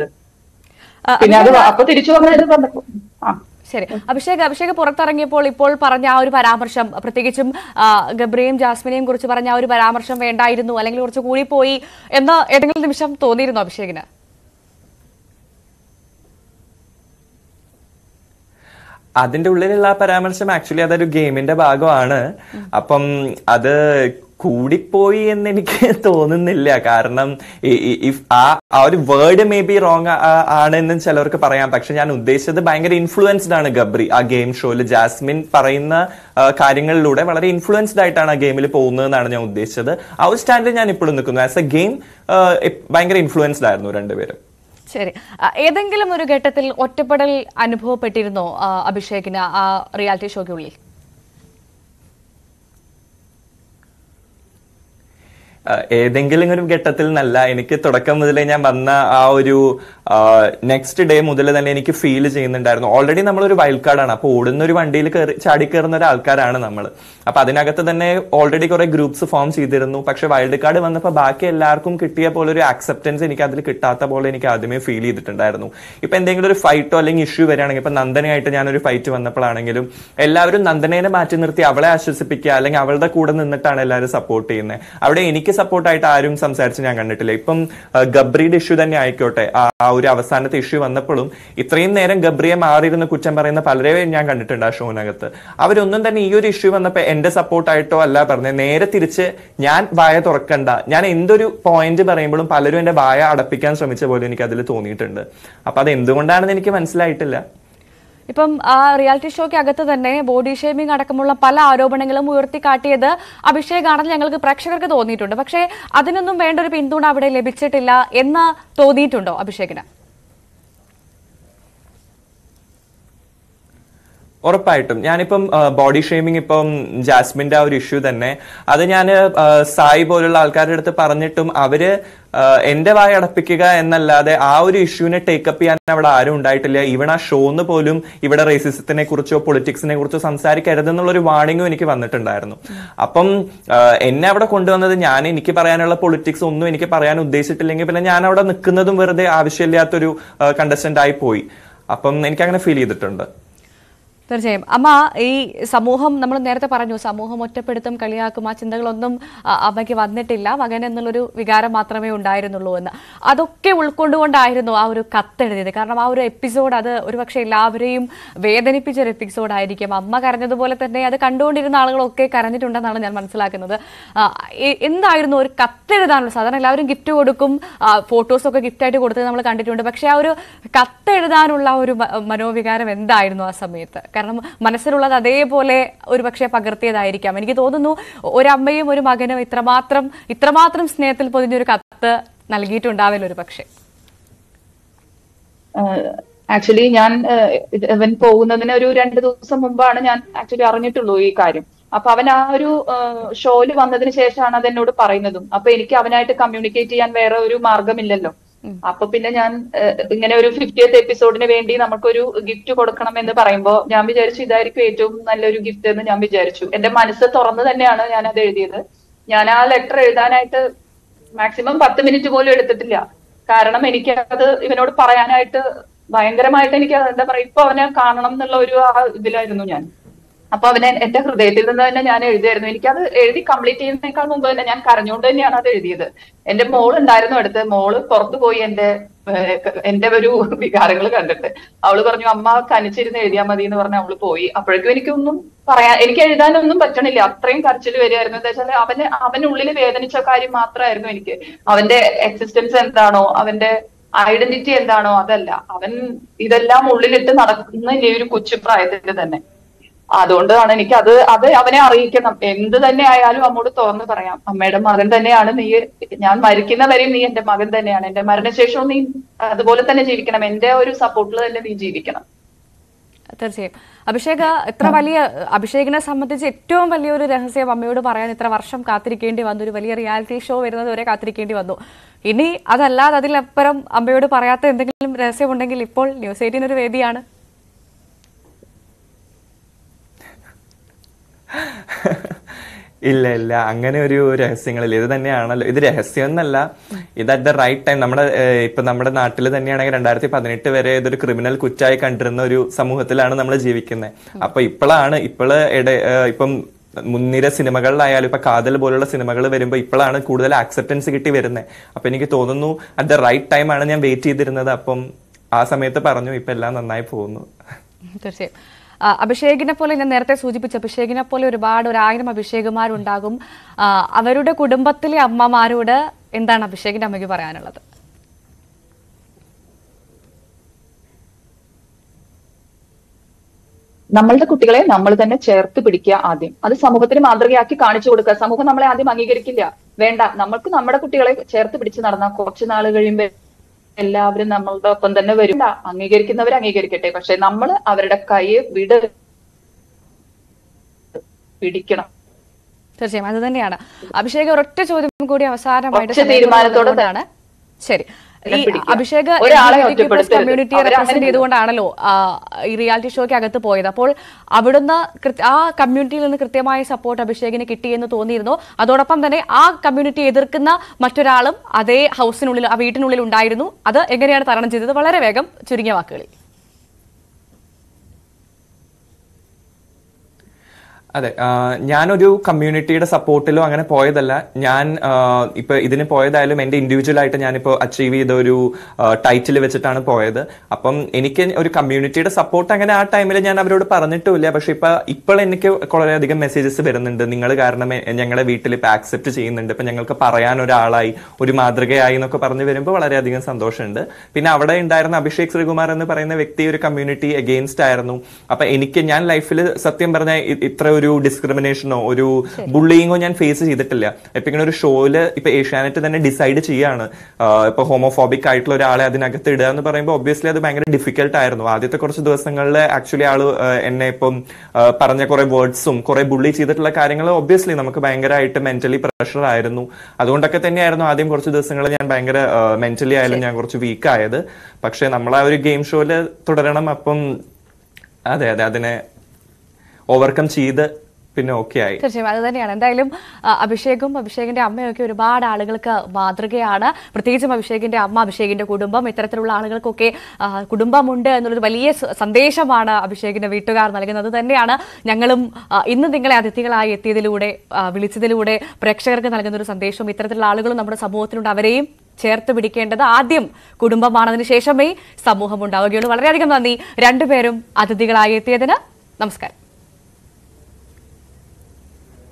ആ, പിന്നെ അത് അപ്പൊ തിരിച്ചു വന്നത് വന്നപ്പോ ആ ശരി അഭിഷേക് അഭിഷേക് പുറത്തിറങ്ങിയപ്പോൾ ഇപ്പോൾ പറഞ്ഞ ആ ഒരു പരാമർശം പ്രത്യേകിച്ചും ആ, ഗബ്രിയെയും ജാസ്മിനെയും കുറിച്ച് പറഞ്ഞ ആ ഒരു പരാമർശം വേണ്ടായിരുന്നു അല്ലെങ്കിൽ കുറച്ച് കൂടിപ്പോയി എന്ന് ഏതെങ്കിലും നിമിഷം തോന്നിയിരുന്നു അഭിഷേകിന് അതിന്റെ ഉള്ളിലുള്ള ആ പരാമർശം ആക്ച്വലി അതൊരു ഗെയിമിന്റെ ഭാഗമാണ് അപ്പം അത് കൂടിപ്പോയി എന്ന് എനിക്ക് തോന്നുന്നില്ല കാരണം ഈ- ഈ- if ആ ആ ഒരു വേർഡ് മേ ബി റോങ് ആണെന്ന് ചിലവർക്ക് പറയാം പക്ഷെ ഞാൻ ഉദ്ദേശിച്ചത് ഭയങ്കര ഇൻഫ്ലുവൻസ്ഡ് ആണ് ഗബ്രി ആ ഗെയിം ഷോയിൽ ജാസ്മിൻ പറയുന്ന ആ, കാര്യങ്ങളിലൂടെ വളരെ ഇൻഫ്ലുവൻസ്ഡ് ആയിട്ടാണ് ആ ഗെയിമിൽ പോകുന്നതെന്നാണ് ഞാൻ ഉദ്ദേശിച്ചത് ആ ഒരു സ്റ്റാൻഡിൽ ഞാൻ ഇപ്പോഴും നിൽക്കുന്നു ആസ് എ ഗെയിം ഭയങ്കര ഇൻഫ്ലുവൻസ്ഡ് ആയിരുന്നു രണ്ടുപേരും ശരി ആ, ഏതെങ്കിലും ഒരു ഘട്ടത്തിൽ ഒറ്റപ്പെടൽ അനുഭവപ്പെട്ടിരുന്നോ ആ, അഭിഷേകിന് ആ റിയാലിറ്റി ഷോയ്ക്കുള്ളിൽ ആഹ് ഏതെങ്കിലും ഒരു ഘട്ടത്തിൽ നല്ല എനിക്ക് തുടക്കം മുതലേ ഞാൻ വന്ന ആ ഒരു നെക്സ്റ്റ് ഡേ മുതൽ തന്നെ എനിക്ക് ഫീൽ ചെയ്യുന്നുണ്ടായിരുന്നു ഓൾറെഡി നമ്മളൊരു വൈൽഡ് കാർഡാണ് അപ്പോൾ ഓടുന്ന ഒരു വണ്ടിയിൽ കയറി ചാടി കയറുന്ന ഒരാൾക്കാരാണ് നമ്മൾ അപ്പൊ അതിനകത്ത് തന്നെ ഓൾറെഡി കുറെ ഗ്രൂപ്പ്സ് ഫോം ചെയ്തിരുന്നു പക്ഷെ വൈൽഡ് കാർഡ് വന്നപ്പോൾ ബാക്കി എല്ലാവർക്കും കിട്ടിയ പോലെ ഒരു ആക്സെപ്റ്റൻസ് എനിക്ക് അതിൽ കിട്ടാത്ത പോലെ എനിക്ക് ആദ്യമേ ഫീൽ ചെയ്തിട്ടുണ്ടായിരുന്നു ഇപ്പൊ എന്തെങ്കിലും ഒരു ഫൈറ്റോ അല്ലെങ്കിൽ ഇഷ്യൂ വരികയാണെങ്കിൽ ഇപ്പൊ നന്ദനയായിട്ട് ഞാനൊരു ഫൈറ്റ് വന്നപ്പോഴാണെങ്കിലും എല്ലാവരും നന്ദനേനെ മാറ്റി നിർത്തി അവളെ ആശ്വസിപ്പിക്കുക അല്ലെങ്കിൽ അവളുടെ കൂടെ നിന്നിട്ടാണ് എല്ലാവരും സപ്പോർട്ട് ചെയ്യുന്നത് അവിടെ എനിക്ക് സപ്പോർട്ടായിട്ട് ആരും സംസാരിച്ച് ഞാൻ കണ്ടിട്ടില്ല ഇപ്പം ആ, ഗബ്രിയുടെ ഇഷ്യൂ തന്നെ ആയിക്കോട്ടെ ആ ആ ഒരു അവസാനത്തെ ഇഷ്യൂ വന്നപ്പോഴും ഇത്രയും നേരം ഗബ്രിയെ മാറിയിരുന്ന് കുറ്റം പറയുന്ന പലരെയും ഞാൻ കണ്ടിട്ടുണ്ട് ആ ഷോനകത്ത് അവരൊന്നും തന്നെ ഈ ഒരു ഇഷ്യൂ വന്നപ്പോൾ എന്റെ സപ്പോർട്ടായിട്ടോ അല്ല പറഞ്ഞത് നേരെ തിരിച്ച് ഞാൻ വായ തുറക്കണ്ട ഞാൻ എന്തൊരു പോയിന്റ് പറയുമ്പോഴും പലരും എന്റെ വായ അടപ്പിക്കാൻ ശ്രമിച്ച പോലെ എനിക്ക് അതിൽ തോന്നിയിട്ടുണ്ട് അപ്പൊ അത് എന്തുകൊണ്ടാണെന്ന് എനിക്ക് മനസ്സിലായിട്ടില്ല ഇപ്പം ആ റിയാലിറ്റി ഷോയ്ക്ക് അകത്ത് തന്നെ ബോഡി ഷേമിംഗ് അടക്കമുള്ള പല ആരോപണങ്ങളും ഉയർത്തിക്കാട്ടിയത് അഭിഷേകാണെന്ന് ഞങ്ങൾക്ക് പ്രേക്ഷകർക്ക് തോന്നിയിട്ടുണ്ട് പക്ഷേ അതിനൊന്നും വേണ്ട ഒരു പിന്തുണ അവിടെ ലഭിച്ചിട്ടില്ല എന്ന് തോന്നിയിട്ടുണ്ടോ അഭിഷേകിന് ഉറപ്പായിട്ടും ഞാനിപ്പം ബോഡി ഷേമിംഗ് ഇപ്പം ജാസ്മിന്റെ ആ ഒരു ഇഷ്യൂ തന്നെ അത് ഞാൻ സായി പോലുള്ള ആൾക്കാരുടെ അടുത്ത് പറഞ്ഞിട്ടും അവര് ആ, എന്റെ വായ അടപ്പിക്കുക എന്നല്ലാതെ ആ ഒരു ഇഷ്യൂവിനെ ടേക്കപ്പ് ചെയ്യാൻ അവിടെ ആരും ഉണ്ടായിട്ടില്ല ഈവൺ ആ ഷോന്ന് പോലും ഇവിടെ റേസിസത്തിനെ കുറിച്ചോ പൊളിറ്റിക്സിനെ കുറിച്ചോ സംസാരിക്കരുതെന്നുള്ള ഒരു വാണിംഗും എനിക്ക് വന്നിട്ടുണ്ടായിരുന്നു അപ്പം ആ, എന്നെ അവിടെ കൊണ്ടുവന്നത് ഞാൻ എനിക്ക് പറയാനുള്ള പൊളിറ്റിക്സ് ഒന്നും എനിക്ക് പറയാൻ ഉദ്ദേശിച്ചിട്ടില്ലെങ്കിൽ പിന്നെ ഞാൻ അവിടെ നിൽക്കുന്നതും വെറുതെ ആവശ്യമില്ലാത്തൊരു കണ്ടസ്റ്റന്റ് ആയി പോയി അപ്പം എനിക്ക് അങ്ങനെ ഫീൽ ചെയ്തിട്ടുണ്ട് തീർച്ചയായും അമ്മ ഈ സമൂഹം നമ്മൾ നേരത്തെ പറഞ്ഞു സമൂഹം ഒറ്റപ്പെടുത്തും കളിയാക്കും ആ ചിന്തകളൊന്നും ആ, അമ്മയ്ക്ക് വന്നിട്ടില്ല മകൻ എന്നുള്ളൊരു വികാരം മാത്രമേ ഉണ്ടായിരുന്നുള്ളൂ എന്ന് അതൊക്കെ ഉൾക്കൊണ്ടുകൊണ്ടായിരുന്നു ആ ഒരു കത്തെഴുതിയത് കാരണം ആ ഒരു എപ്പിസോഡ് അത് ഒരുപക്ഷെ എല്ലാവരെയും വേദനിപ്പിച്ച ഒരു എപ്പിസോഡായിരിക്കും അമ്മ കരഞ്ഞതുപോലെ തന്നെ അത് കണ്ടുകൊണ്ടിരുന്ന ആളുകളൊക്കെ കരഞ്ഞിട്ടുണ്ടെന്നാണ് ഞാൻ മനസ്സിലാക്കുന്നത് ആ, എ- എന്തായിരുന്നു ഒരു കത്തെഴുതാനുള്ള സാധാരണ എല്ലാവരും ഗിഫ്റ്റ് കൊടുക്കും ഫോട്ടോസൊക്കെ ഗിഫ്റ്റായിട്ട് കൊടുത്തത് നമ്മൾ കണ്ടിട്ടുണ്ട് പക്ഷേ ആ ഒരു കത്തെഴുതാനുള്ള ഒരു മ- മനോവികാരം എന്തായിരുന്നു ആ സമയത്ത് കാരണം മനസ്സിലുള്ളത് അതേപോലെ ഒരു പക്ഷേ പകർത്തിയതായിരിക്കാം എനിക്ക് തോന്നുന്നു ഒരമ്മയും ഒരു മകനും ഇത്രമാത്രം ഇത്രമാത്രം സ്നേഹത്തിൽ പൊതിഞ്ഞൊരു കത്ത് നൽകിയിട്ടുണ്ടാവില്ല ഒരു പക്ഷേ ആക്ച്വലി ഞാൻ ആഹ്, ഇത് അവൻ പോകുന്നതിന് ഒരു രണ്ട് ദിവസം മുമ്പാണ് ഞാൻ ആക്ച്വലി അറിഞ്ഞിട്ടുള്ളൂ ഈ കാര്യം അപ്പൊ അവൻ ആ ഒരു ഷോയിൽ വന്നതിന് ശേഷമാണ് അത് എന്നോട് പറയുന്നതും അപ്പൊ എനിക്ക് അവനായിട്ട് കമ്മ്യൂണിക്കേറ്റ് ചെയ്യാൻ വേറെ ഒരു മാർഗമില്ലല്ലോ അപ്പൊ പിന്നെ ഞാൻ ആഹ്, ഇങ്ങനെ ഒരു ഫിഫ്റ്റിയത്ത് എപ്പിസോഡിന് വേണ്ടി നമുക്കൊരു ഗിഫ്റ്റ് കൊടുക്കണം എന്ന് പറയുമ്പോ ഞാൻ വിചാരിച്ചു ഇതായിരിക്കും ഏറ്റവും നല്ലൊരു ഗിഫ്റ്റ് എന്ന് ഞാൻ വിചാരിച്ചു എന്റെ മനസ്സ് തുറന്ന് തന്നെയാണ് ഞാൻ അത് എഴുതിയത് ഞാൻ ആ ലെറ്റർ എഴുതാനായിട്ട് മാക്സിമം പത്ത് മിനിറ്റ് പോലും എടുത്തിട്ടില്ല കാരണം എനിക്ക് അത് ഇവനോട് പറയാനായിട്ട് ഭയങ്കരമായിട്ട് എനിക്ക് എന്താ പറയാ ഇപ്പൊ അവനെ കാണണം എന്നുള്ള ഒരു ആ ഇതിലായിരുന്നു ഞാൻ അപ്പൊ അവനെ എന്റെ ഹൃദയത്തിൽ നിന്ന് തന്നെ ഞാൻ എഴുതിയായിരുന്നു എനിക്കത് എഴുതി കംപ്ലീറ്റ് ചെയ്യുന്നതിനേക്കാൾ മുമ്പ് തന്നെ ഞാൻ കരഞ്ഞുകൊണ്ട് തന്നെയാണ് അത് എഴുതിയത് എന്റെ മോൾ ഉണ്ടായിരുന്നു അടുത്ത് മോള് പുറത്തു പോയി എന്റെ ഏഹ്, എന്റെ ഒരു വികാരങ്ങൾ കണ്ടിട്ട് അവള് പറഞ്ഞു അമ്മ കനിച്ചിരുന്ന് എഴുതിയാൽ മതി എന്ന് പറഞ്ഞ് അവള് പോയി അപ്പോഴേക്കും എനിക്കൊന്നും പറയാൻ എനിക്ക് എഴുതാനൊന്നും പറ്റണില്ല അത്രയും കരച്ചിൽ വരികയായിരുന്നു എന്താ വെച്ചാൽ അവന് അവനുള്ളിൽ വേദനിച്ച കാര്യം മാത്രമായിരുന്നു എനിക്ക് അവന്റെ എക്സിസ്റ്റൻസ് എന്താണോ അവന്റെ ഐഡന്റിറ്റി എന്താണോ അതല്ല അവൻ ഇതെല്ലാം ഉള്ളിലിട്ട് നടക്കുന്ന ഈ ഒരു കൊച്ചു പ്രായത്തിൽ തന്നെ അതുകൊണ്ടാണ് എനിക്ക് അത് അത് അവനെ അറിയിക്കണം എന്ത് തന്നെ ആയാലും അമ്മോട് തുറന്ന് പറയാം അമ്മയുടെ മകൻ തന്നെയാണ് നീ ഞാൻ മരിക്കുന്നവരെയും നീ എന്റെ മകൻ തന്നെയാണ് എന്റെ മരണശേഷവും നീ അതുപോലെ തന്നെ ജീവിക്കണം എന്റെ ഒരു സപ്പോർട്ടിൽ തന്നെ നീ ജീവിക്കണം തീർച്ചയായും അഭിഷേക എത്ര വലിയ അഭിഷേകിനെ സംബന്ധിച്ച് ഏറ്റവും വലിയൊരു രഹസ്യം അമ്മയോട് പറയാൻ ഇത്ര വർഷം കാത്തിരിക്കേണ്ടി വന്നു ഒരു വലിയ റിയാലിറ്റി ഷോ വരുന്നത് വരെ കാത്തിരിക്കേണ്ടി വന്നു ഇനി അതല്ലാതെ അതിലപ്പുറം അമ്മയോട് പറയാത്ത എന്തെങ്കിലും രഹസ്യമുണ്ടെങ്കിൽ ഇപ്പോൾ ന്യൂസ് എയ്റ്റീൻ ഒരു വേദിയാണ് ഇല്ല ഇല്ല അങ്ങനെ ഒരു രഹസ്യങ്ങളില്ല ഇത് തന്നെയാണല്ലോ ഇത് രഹസ്യം എന്നല്ല ഇത് അറ്റ് ദ റൈറ്റ് ടൈം നമ്മുടെ ഏഹ്, ഇപ്പൊ നമ്മുടെ നാട്ടിൽ തന്നെയാണെങ്കിൽ രണ്ടായിരത്തി പതിനെട്ട് വരെ ഇതൊരു ക്രിമിനൽ കുറ്റായി കണ്ടിരുന്ന ഒരു സമൂഹത്തിലാണ് നമ്മൾ ജീവിക്കുന്നത് അപ്പൊ ഇപ്പോഴാണ് ഇപ്പോള് ഇട ഏഹ്, ഇപ്പം മുൻനിര സിനിമകളിലായാലും ഇപ്പൊ കാതൽ പോലുള്ള സിനിമകൾ വരുമ്പോൾ ഇപ്പോഴാണ് കൂടുതൽ ആക്സെപ്റ്റൻസ് കിട്ടി വരുന്നത് അപ്പൊ എനിക്ക് തോന്നുന്നു അറ്റ് ദ റൈറ്റ് ടൈം ആണ് ഞാൻ വെയിറ്റ് ചെയ്തിരുന്നത് അപ്പം ആ സമയത്ത് പറഞ്ഞു ഇപ്പൊ എല്ലാം നന്നായി പോകുന്നു തീർച്ചയായും ആ, അഭിഷേകിനെ പോലെ ഞാൻ നേരത്തെ സൂചിപ്പിച്ച അഭിഷേകിനെ പോലെ ഒരുപാട് ഒരായിരം അഭിഷേകുമാരുണ്ടാകും ആ, അവരുടെ കുടുംബത്തിലെ അമ്മമാരോട് എന്താണ് അഭിഷേകിന്റെ അമ്മയ്ക്ക് പറയാനുള്ളത് നമ്മളുടെ കുട്ടികളെ നമ്മൾ തന്നെ ചേർത്ത് പിടിക്കുക ആദ്യം അത് സമൂഹത്തിന് മാതൃകയാക്കി കാണിച്ചു കൊടുക്കുക സമൂഹം നമ്മളെ ആദ്യം അംഗീകരിക്കില്ല വേണ്ട നമ്മൾക്ക് നമ്മുടെ കുട്ടികളെ ചേർത്ത് പിടിച്ച് നടന്നാൽ കുറച്ച് നാൾ കഴിയുമ്പോൾ എല്ലാവരും നമ്മളുടെ ഒപ്പം തന്നെ വരും അംഗീകരിക്കുന്നവർ അംഗീകരിക്കട്ടെ പക്ഷെ നമ്മൾ അവരുടെ കൈ വിട പിടിക്കണം തീർച്ചയായും അത് തന്നെയാണ് അഭിഷേക് ഒരൊറ്റ ചോദ്യം കൂടി അവസാനമായിട്ട് ഒറ്റ സമയം തീരുമാനത്തോടെ ഉള്ളതുകൊണ്ടാണ്. ശരി ഈ പിടിക്കുക. അഭിഷേക് ഒരാളെ ഒറ്റപ്പെടുത്തരുത്. കമ്മ്യൂണിറ്റിയെ അവരെ റെപ്രസെന്റ് അങ്ങനെ ചെയ്തുകൊണ്ടാണല്ലോ ആ, ഈ റിയാലിറ്റി ഷോയ്ക്ക് അകത്ത് പോയത് അപ്പോൾ അവിടുന്ന് കൃത്യ- ആ കമ്മ്യൂണിറ്റിയിൽ നിന്ന് കൃത്യമായ സപ്പോർട്ട് അഭിഷേകിന് കിട്ടിയെന്ന് തോന്നിയിരുന്നു അതോടൊപ്പം തന്നെ ആ കമ്മ്യൂണിറ്റി എതിർക്കുന്ന മറ്റൊരാളും അതേ ഹൗസിനുള്ളിൽ ആ വീട്ടിനുള്ളിൽ ഉണ്ടായിരുന്നു അത് എങ്ങനെയാണ് തരണം ചെയ്തത് വളരെ വേഗം ചുരുങ്ങിയ വാക്കുകളിൽ അതെ ആ, ഞാനൊരു കമ്മ്യൂണിറ്റിയുടെ സപ്പോർട്ടിലോ അങ്ങനെ പോയതല്ല ഞാൻ ആ, ഇപ്പൊ ഇതിന് പോയതായാലും എന്റെ ഇൻഡിവിജ്വൽ ആയിട്ട് ഞാനിപ്പോ അച്ചീവ് ചെയ്ത ഒരു ടൈറ്റിൽ വെച്ചിട്ടാണ് പോയത് അപ്പം എനിക്ക് ഒരു കമ്മ്യൂണിറ്റിയുടെ സപ്പോർട്ട് അങ്ങനെ ആ ടൈമിൽ ഞാൻ അവരോട് പറഞ്ഞിട്ടുമില്ല പക്ഷെ ഇപ്പൊ ഇപ്പോൾ എനിക്ക് വളരെയധികം മെസ്സേജസ് വരുന്നുണ്ട് നിങ്ങൾ കാരണം എ- ഞങ്ങളെ വീട്ടിൽ ഇപ്പൊ ആക്സെപ്റ്റ് ചെയ്യുന്നുണ്ട് ഇപ്പൊ ഞങ്ങൾക്ക് പറയാൻ ഒരാളായി ഒരു മാതൃകയായി എന്നൊക്കെ പറഞ്ഞു വരുമ്പോൾ വളരെയധികം സന്തോഷമുണ്ട് പിന്നെ അവിടെ ഉണ്ടായിരുന്ന അഭിഷേക് ശ്രീകുമാർ എന്ന് പറയുന്ന വ്യക്തി ഒരു കമ്മ്യൂണിറ്റി അഗെയിൻസ്റ്റ് ആയിരുന്നു അപ്പൊ എനിക്ക് ഞാൻ ലൈഫിൽ സത്യം പറഞ്ഞ ഇത്ര ഒരു ഡിസ്ക്രിമിനേഷനോ ഒരു ബുള്ളിങ്ങോ ഞാൻ ഫേസ് ചെയ്തിട്ടില്ല ഇപ്പൊ ഇങ്ങനെ ഒരു ഷോയില് ഇപ്പൊ ഏഷ്യാനെറ്റ് തന്നെ ഡിസൈഡ് ചെയ്യാണ് ആഹ് ഇപ്പൊ ഹോമോഫോബിക് ആയിട്ടുള്ള ഒരാളെ അതിനകത്ത് ഇടുക എന്ന് പറയുമ്പോൾ ഒബ്വിയസ്ലി അത് ഭയങ്കര ഡിഫിക്കൽട്ട് ആയിരുന്നു ആദ്യത്തെ കുറച്ച് ദിവസങ്ങളിൽ ആക്ച്വലി ആള് ആഹ് എന്നെ ഇപ്പം ആഹ് പറഞ്ഞ കുറെ വേർഡ്സും കുറെ ബുള്ളി ചെയ്തിട്ടുള്ള കാര്യങ്ങൾ ഒബ്വിയസ്ലി നമുക്ക് ഭയങ്കരമായിട്ട് മെന്റലി പ്രഷർ ആയിരുന്നു അതുകൊണ്ടൊക്കെ തന്നെയായിരുന്നു ആദ്യം കുറച്ച് ദിവസങ്ങൾ ഞാൻ ഭയങ്കര മെന്റലി ആയാലും ഞാൻ കുറച്ച് വീക്ക് ആയത് പക്ഷെ നമ്മൾ ആ ഒരു ഗെയിം ഷോയില് തുടരണം അപ്പം അതെ അതെ അതിനെ ഓവർകം ചെയ്ത് പിന്നെ ഓക്കെ ആയി തീർച്ചയായും അത് തന്നെയാണ് എന്തായാലും ആ, അഭിഷേകും അഭിഷേകിന്റെ അമ്മയും ഒക്കെ ഒരുപാട് ആളുകൾക്ക് മാതൃകയാണ് പ്രത്യേകിച്ചും അഭിഷേകിന്റെ അമ്മ അഭിഷേകിന്റെ കുടുംബം ഇത്തരത്തിലുള്ള ആളുകൾക്കൊക്കെ ആ, കുടുംബമുണ്ട് എന്നുള്ളൊരു വലിയ സ- സന്ദേശമാണ് അഭിഷേകിന്റെ വീട്ടുകാർ നൽകുന്നത് അത് തന്നെയാണ് ഞങ്ങളും ആ, ഇന്ന് നിങ്ങളെ അതിഥികളായി എത്തിയതിലൂടെ ആ, വിളിച്ചതിലൂടെ പ്രേക്ഷകർക്ക് നൽകുന്ന ഒരു സന്ദേശവും ഇത്തരത്തിലുള്ള ആളുകളും നമ്മുടെ സമൂഹത്തിലുണ്ട് അവരെയും ചേർത്ത് പിടിക്കേണ്ടത് ആദ്യം കുടുംബമാണ് അതിന് ശേഷമേ സമൂഹം ഉണ്ടാവുകയുള്ളൂ വളരെയധികം നന്ദി രണ്ടുപേരും അതിഥികളായി എത്തിയതിന് നമസ്കാരം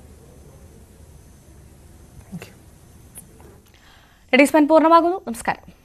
ലേഡീസ് മാൻ പൂർണ്ണമാകുന്നു നമസ്കാരം